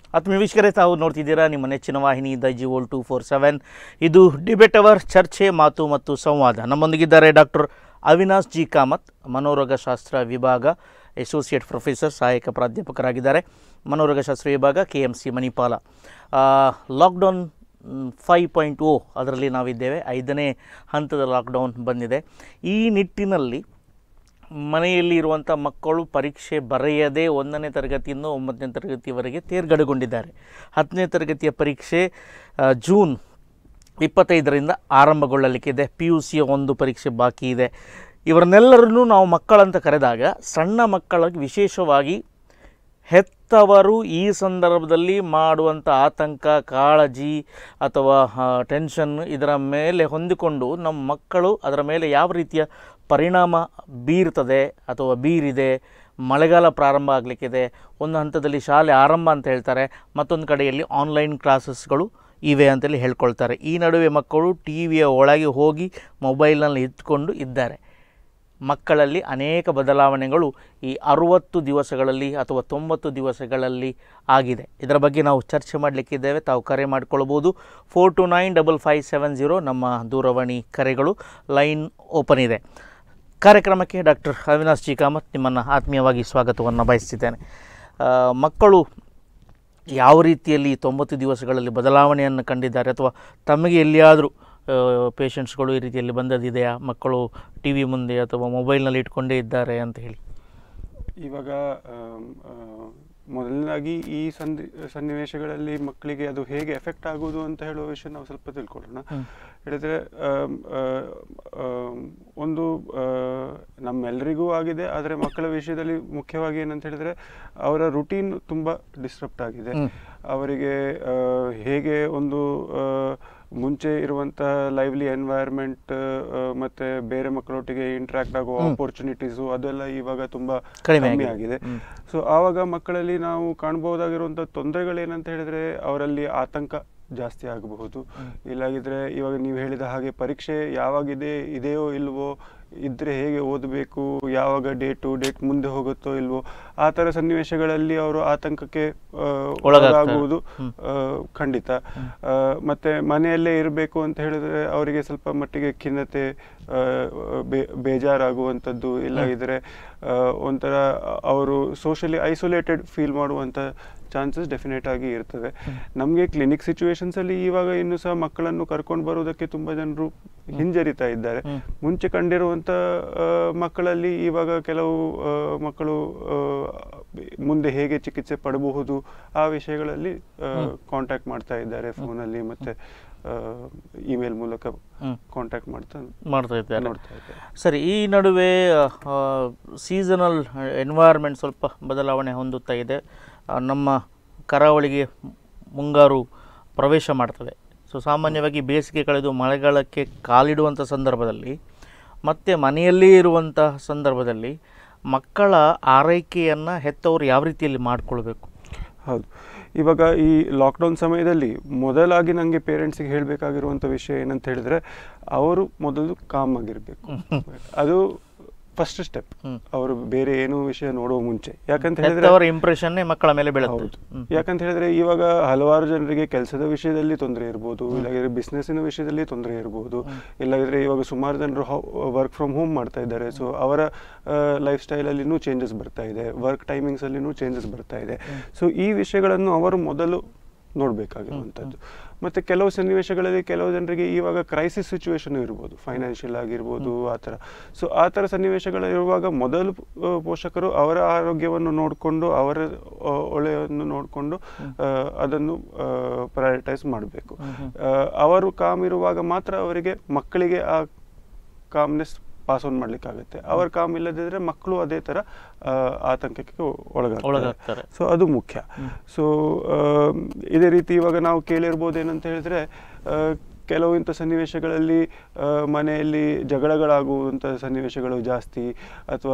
ಆತ್ಮೀಯ ವೀಕ್ಷಕರೇ ತಾವು ನೋಡ್ತಿದ್ದೀರಾ ನಿಮ್ಮ ನೆಚ್ಚಿನ ವಾಹಿನಿ the G all two four seven ಇದು ಡಿಬೇಟ್ ಅವರ್ ಚರ್ಚೆ ಮಾತು ಮತ್ತು ಸಂವಾದ ನಮ್ಮೊಂದಿಗಿದ್ದಾರೆ ಡಾಕ್ಟರ್ ಅವಿನಾಶ್ ಜಿ ಕಾಮತ್ ಮನೋರೋಗಶಾಸ್ತ್ರ ವಿಭಾಗ ಅಸೋಸಿಯೇಟ್ ಪ್ರೊಫೆಸರ್ ಸಹಾಯಕ ಪ್ರಾಧ್ಯಾಪಕರಾಗಿದ್ದಾರೆ ಮನೋರೋಗಶಾಸ್ತ್ರ ವಿಭಾಗ K M C Manipal lockdown five point O ಅದರಲ್ಲಿ ನಾವಿದ್ದೇವೆ ಐದನೇ ಹಂತದ ಲಾಕ್ಡೌನ್ ಬಂದಿದೆ ಈ ನಿಟ್ಟಿನಲ್ಲಿ ಮನೆಯಲ್ಲಿ ಇರುವಂಥ ಮಕ್ಕಳು ಪರೀಕ್ಷೆ ಬರೆಯದೆ ಒಂದನೇ ತರಗತಿಯಿಂದ ಒಂಬತ್ತನೇ ತರಗತಿಯವರೆಗೆ ತೇರ್ಗಡೆಗೊಂಡಿದ್ದಾರೆ ಹತ್ತನೇ ತರಗತಿಯ ಪರೀಕ್ಷೆ ಆ, ಜೂನ್ ಇಪ್ಪತ್ತೈದರಿಂದ ಆರಂಭಗೊಳ್ಳಲಿಕ್ಕಿದೆ ಪಿ ಯು ಸಿಯ ಒಂದು ಪರೀಕ್ಷೆ ಬಾಕಿ ಇದೆ ಇವರನ್ನೆಲ್ಲರನ್ನೂ ನಾವು ಮಕ್ಕಳಂತ ಕರೆದಾಗ ಸಣ್ಣ ಮಕ್ಕಳಿಗೆ ವಿಶೇಷವಾಗಿ ಹೆತ್ತವರು ಈ ಸಂದರ್ಭದಲ್ಲಿ ಮಾಡುವಂಥ ಆತಂಕ ಕಾಳಜಿ ಅಥವಾ ಟೆನ್ಷನ್ ಇದರ ಮೇಲೆ ಹೊಂದಿಕೊಂಡು ನಮ್ಮ ಮಕ್ಕಳು ಅದರ ಮೇಲೆ ಯಾವ ರೀತಿಯ ಪರಿಣಾಮ ಬೀರ್ತದೆ ಅಥವಾ ಬೀರಿದೆ ಮಳೆಗಾಲ ಪ್ರಾರಂಭ ಆಗಲಿಕ್ಕಿದೆ ಒಂದು ಹಂತದಲ್ಲಿ ಶಾಲೆ ಆರಂಭ ಅಂತ ಹೇಳ್ತಾರೆ ಮತ್ತೊಂದು ಕಡೆಯಲ್ಲಿ ಆನ್ಲೈನ್ ಕ್ಲಾಸಸ್ಗಳು ಇವೆ ಅಂತೇಳಿ ಹೇಳ್ಕೊಳ್ತಾರೆ ಈ ನಡುವೆ ಮಕ್ಕಳು ಟಿ ವಿಯ ಒಳಗೆ ಹೋಗಿ ಮೊಬೈಲ್ನಲ್ಲಿ ಇಟ್ಕೊಂಡು ಇದ್ದಾರೆ ಮಕ್ಕಳಲ್ಲಿ ಅನೇಕ ಬದಲಾವಣೆಗಳು ಈ ಅರುವತ್ತು ದಿವಸಗಳಲ್ಲಿ ಅಥವಾ ತೊಂಬತ್ತು ದಿವಸಗಳಲ್ಲಿ ಆಗಿದೆ ಇದರ ಬಗ್ಗೆ ನಾವು ಚರ್ಚೆ ಮಾಡಲಿಕ್ಕಿದ್ದೇವೆ ತಾವು ಕರೆ ಮಾಡಿಕೊಳ್ಬೋದು four two nine double five seven zero ನಮ್ಮ ದೂರವಾಣಿ ಕರೆಗಳು ಲೈನ್ ಓಪನ್ ಇದೆ ಕಾರ್ಯಕ್ರಮಕ್ಕೆ ಡಾಕ್ಟರ್ ಅವಿನಾಶ್ ಜಿ ಕಾಮತ್ ನಿಮ್ಮನ್ನು ಆತ್ಮೀಯವಾಗಿ ಸ್ವಾಗತವನ್ನು ಬಯಸ್ತಿದ್ದೇನೆ ಆ, ಮಕ್ಕಳು ಯಾವ ರೀತಿಯಲ್ಲಿ ತೊಂಬತ್ತು ದಿವಸಗಳಲ್ಲಿ ಬದಲಾವಣೆಯನ್ನು ಕಂಡಿದ್ದಾರೆ ಅಥವಾ ತಮಗೆ ಎಲ್ಲಿಯಾದರೂ ಪೇಷಂಟ್ಸ್ಗಳು ಈ ರೀತಿಯಲ್ಲಿ ಬಂದದಿದೆಯಾ ಮಕ್ಕಳು ಟಿ ವಿ ಮುಂದೆ ಅಥವಾ ಮೊಬೈಲ್ನಲ್ಲಿ ಇಟ್ಕೊಂಡೇ ಇದ್ದಾರೆ ಅಂತ ಹೇಳಿ ಇವಾಗ ಆಮ್, ಆ, ಮೊದಲನೇದಾಗಿ ಈ ಸಂದಿ ಸನ್ನಿವೇಶಗಳಲ್ಲಿ ಮಕ್ಕಳಿಗೆ ಅದು ಹೇಗೆ ಎಫೆಕ್ಟ್ ಆಗುವುದು ಅಂತ ಹೇಳುವ ವಿಷಯ ನಾವು ಸ್ವಲ್ಪ ತಿಳ್ಕೊಳ್ಳೋಣ ಹ್ಮ್. ಹೇಳಿದ್ರೆ ಆಮ್, ಆ, ಆಮ್, ಒಂದು ಆ, ನಮ್ಮೆಲ್ಲರಿಗೂ ಆಗಿದೆ ಆದರೆ ಮಕ್ಕಳ ವಿಷಯದಲ್ಲಿ ಮುಖ್ಯವಾಗಿ ಏನಂತ ಹೇಳಿದ್ರೆ ಅವರ ರುಟೀನ್ ತುಂಬ ಡಿಸ್ಟರ್ಬ್ಟ್ ಆಗಿದೆ ಹ್ಮ್. ಅವರಿಗೆ ಆ, ಹೇಗೆ ಒಂದು ಆ, ಮುಂಚೆ ಇರುವಂತಹ ಲೈವ್ಲಿ ಎನ್ವೈರ್ಮೆಂಟ್ ಮತ್ತೆ ಬೇರೆ ಮಕ್ಕಳೊಟ್ಟಿಗೆ ಇಂಟ್ರಾಕ್ಟ್ ಆಗುವ ಹ್ಮ್. ಆಪರ್ಚುನಿಟೀಸು ಅದೆಲ್ಲ ಇವಾಗ ತುಂಬಾ ಕಡಿಮೆ ಕಮ್ಮಿ ಆಗಿದೆ. ಆಗಿದೆ ಹ್ಮ್. ಸೊ ಆವಾಗ ಮಕ್ಕಳಲ್ಲಿ ನಾವು ಕಾಣಬಹುದಾಗಿರುವಂಥ ತೊಂದರೆಗಳೇನಂತ ಹೇಳಿದ್ರೆ ಅವರಲ್ಲಿ ಆತಂಕ ಜಾಸ್ತಿ ಆಗಬಹುದು ಇಲ್ಲಾಗಿದ್ರೆ ಇವಾಗ ನೀವು ಹೇಳಿದ ಹಾಗೆ ಪರೀಕ್ಷೆ ಯಾವಾಗಿದೆ ಇದೆಯೋ ಇಲ್ವೋ ಇದ್ರೆ ಹೇಗೆ ಓದಬೇಕು ಯಾವಾಗ ಡೇಟು ಡೇಟ್ ಮುಂದೆ ಹೋಗುತ್ತೋ ಇಲ್ವೋ ಆ ಥರ ಸನ್ನಿವೇಶಗಳಲ್ಲಿ ಅವರು ಆತಂಕಕ್ಕೆ ಆ, ಒಳಗಾಗ್ತಾರೆ. ಒಳಗಾಗುವುದು ಹ್ಮ್. ಆ, ಖಂಡಿತ ಆ, ಮತ್ತೆ ಮನೆಯಲ್ಲೇ ಇರಬೇಕು ಅಂತ ಹೇಳಿದ್ರೆ ಅವರಿಗೆ ಸ್ವಲ್ಪ ಮಟ್ಟಿಗೆ ಖಿನ್ನತೆ ಆ, ಬೇ- ಬೇಜಾರಾಗುವಂಥದ್ದು ಇಲ್ಲಾಗಿದ್ರೆ ಆ, ಒಂಥರ ಅವರು ಸೋಷಲಿ ಐಸೋಲೇಟೆಡ್ ಫೀಲ್ ಮಾಡುವಂಥ ಚಾನ್ಸಸ್ ಡೆಫಿನೆಟ್ ಆಗಿ ಇರ್ತವೆ ನಮಗೆ ಕ್ಲಿನಿಕ್ ಸಿಚುವೇಶನ್ಸ್ ಅಲ್ಲಿ ಇವಾಗ ಇನ್ನು ಸಹ ಮಕ್ಕಳನ್ನು ಕರ್ಕೊಂಡು ಬರುವುದಕ್ಕೆ ತುಂಬಾ ಜನರು ಹಿಂಜರಿತಾ ಇದ್ದಾರೆ ಹ್ಮ್. ಮುಂಚೆ ಕಂಡಿರುವಂತ ಆ, ಮಕ್ಕಳಲ್ಲಿ ಇವಾಗ ಕೆಲವು ಆ, ಮಕ್ಕಳು ಆ, ಮುಂದೆ ಹೇಗೆ ಚಿಕಿತ್ಸೆ ಪಡಬಹುದು ಆ ವಿಷಯಗಳಲ್ಲಿ ಕಾಂಟ್ಯಾಕ್ಟ್ ಮಾಡ್ತಾ ಇದ್ದಾರೆ ಫೋನಲ್ಲಿ ಮತ್ತೆ ಇಮೇಲ್ ಮೂಲಕ ಹ್ಮ್. ಕಾಂಟ್ಯಾಕ್ಟ್ ಮಾಡ್ತಾ ಮಾಡ್ತಾ ಇದ್ದಾರೆ ನೋಡ್ತಾ ಇದ್ದಾರೆ ಸರಿ ಈ ನಡುವೆ ಸೀಸನಲ್ ಎನ್ವೈರ್ಮೆಂಟ್ ಸ್ವಲ್ಪ ಬದಲಾವಣೆ ಹೊಂದುತ್ತಾ ಇದೆ ಆ, ನಮ್ಮ ಕರಾವಳಿಗೆ ಮುಂಗಾರು ಪ್ರವೇಶ ಮಾಡ್ತದೆ ಸೊ ಸಾಮಾನ್ಯವಾಗಿ ಬೇಸಿಗೆ ಕಳೆದು ಮಳೆಗಾಲಕ್ಕೆ ಕಾಲಿಡುವಂಥ ಸಂದರ್ಭದಲ್ಲಿ ಮತ್ತು ಮನೆಯಲ್ಲೇ ಇರುವಂತಹ ಸಂದರ್ಭದಲ್ಲಿ ಮಕ್ಕಳ ಆರೈಕೆಯನ್ನು ಹೆತ್ತವರು ಯಾವ ರೀತಿಯಲ್ಲಿ ಮಾಡಿಕೊಳ್ಬೇಕು ಹೌದು ಇವಾಗ ಈ ಲಾಕ್ಡೌನ್ ಸಮಯದಲ್ಲಿ ಮೊದಲಾಗಿ ನನಗೆ ಪೇರೆಂಟ್ಸಿಗೆ ಹೇಳಬೇಕಾಗಿರುವಂಥ ವಿಷಯ ಏನಂತ ಹೇಳಿದ್ರೆ ಅವರು ಮೊದಲು ಕಾಮ್ ಆಗಿರಬೇಕು ಅದು ಫಸ್ಟ್ ಸ್ಟೆಪ್ ಹ್ಮ್. ಅವರು ಬೇರೆ ಏನೂ ವಿಷಯ ನೋಡುವ ಮುಂಚೆ ಯಾಕಂತ ಹೇಳಿದ್ರೆ ಹೆತ್ತವರ ಇಂಪ್ರೆಷನ್ನೇ ಮಕ್ಕಳ ಮೇಲೆ ಬೀಳುತ್ತೆ ಹೌದು ಹ್ಮ್. ಯಾಕಂತ ಹೇಳಿದ್ರೆ ಇವಾಗ ಹಲವಾರು ಜನರಿಗೆ ಕೆಲಸದ ವಿಷಯದಲ್ಲಿ ತೊಂದರೆ ಇರ್ಬೋದು ಇಲ್ಲಾಗಿದ್ರೆ ಬಿಸ್ನೆಸ್ಸಿನ ವಿಷಯದಲ್ಲಿ ತೊಂದರೆ ಇರ್ಬೋದು ಇಲ್ಲಾಗಿದ್ರೆ ಇವಾಗ ಸುಮಾರು ಜನರು ವರ್ಕ್ ಫ್ರಮ್ ಹೋಮ್ ಮಾಡ್ತಾ ಇದ್ದಾರೆ ಸೊ ಅವರ ಲೈಫ್ ಸ್ಟೈಲಲ್ಲಿನೂ ಚೇಂಜಸ್ ಬರ್ತಾ ಇದೆ ವರ್ಕ್ ಟೈಮಿಂಗ್ಸ್ ಅಲ್ಲಿನೂ ಚೇಂಜಸ್ ಬರ್ತಾ ಇದೆ ಸೊ ಈ ವಿಷಯಗಳನ್ನು ಅವರು ಮೊದಲು ನೋಡಬೇಕಾಗಿರುವಂಥದ್ದು ಮತ್ತೆ ಕೆಲವು ಸನ್ನಿವೇಶಗಳಲ್ಲಿ ಕೆಲವು ಜನರಿಗೆ ಇವಾಗ ಕ್ರೈಸಿಸ್ ಸಿಚುವೇಶನ್ ಇರ್ಬೋದು ಫೈನಾನ್ಷಿಯಲ್ ಆಗಿರ್ಬೋದು ಆ ಥರ ಸೊ ಆ ಥರ ಸನ್ನಿವೇಶಗಳು ಇರುವಾಗ ಮೊದಲು ಆ, ಪೋಷಕರು ಅವರ ಆರೋಗ್ಯವನ್ನು ನೋಡಿಕೊಂಡು ಅವರ ಆ, ಒಳ್ಳೆಯನ್ನು ನೋಡಿಕೊಂಡು ಅದನ್ನು ಪ್ರಯಾರಿಟೈಸ್ ಮಾಡಬೇಕು ಅವರು ಕಾಮ್ ಇರುವಾಗ ಮಾತ್ರ ಅವರಿಗೆ ಮಕ್ಕಳಿಗೆ ಆ ಕಾಮ್ನೆಸ್ ಪಾಸ್ ಆನ್ ಮಾಡ್ಲಿಕ್ಕಾಗುತ್ತೆ ಅವ್ರ ಕಾಮ್ ಇಲ್ಲದಿದ್ರೆ ಮಕ್ಕಳು ಅದೇ ತರ ಆ, ಆತಂಕಕ್ಕೆ ಒಳಗಾಗ್ತಾರೆ ಒಳಗಾಗ್ತಾರೆ ಸೊ ಅದು ಮುಖ್ಯ ಸೊ ಇದೇ ರೀತಿ ಇವಾಗ ನಾವು ಕೇಳಿರ್ಬೋದು ಏನಂತ ಹೇಳಿದ್ರೆ ಆ, ಕೆಲವು ಇಂಥ ಸನ್ನಿವೇಶಗಳಲ್ಲಿ ಆ, ಮನೆಯಲ್ಲಿ ಜಗಳಗಳಾಗುವಂಥ ಸನ್ನಿವೇಶಗಳು ಜಾಸ್ತಿ ಅಥವಾ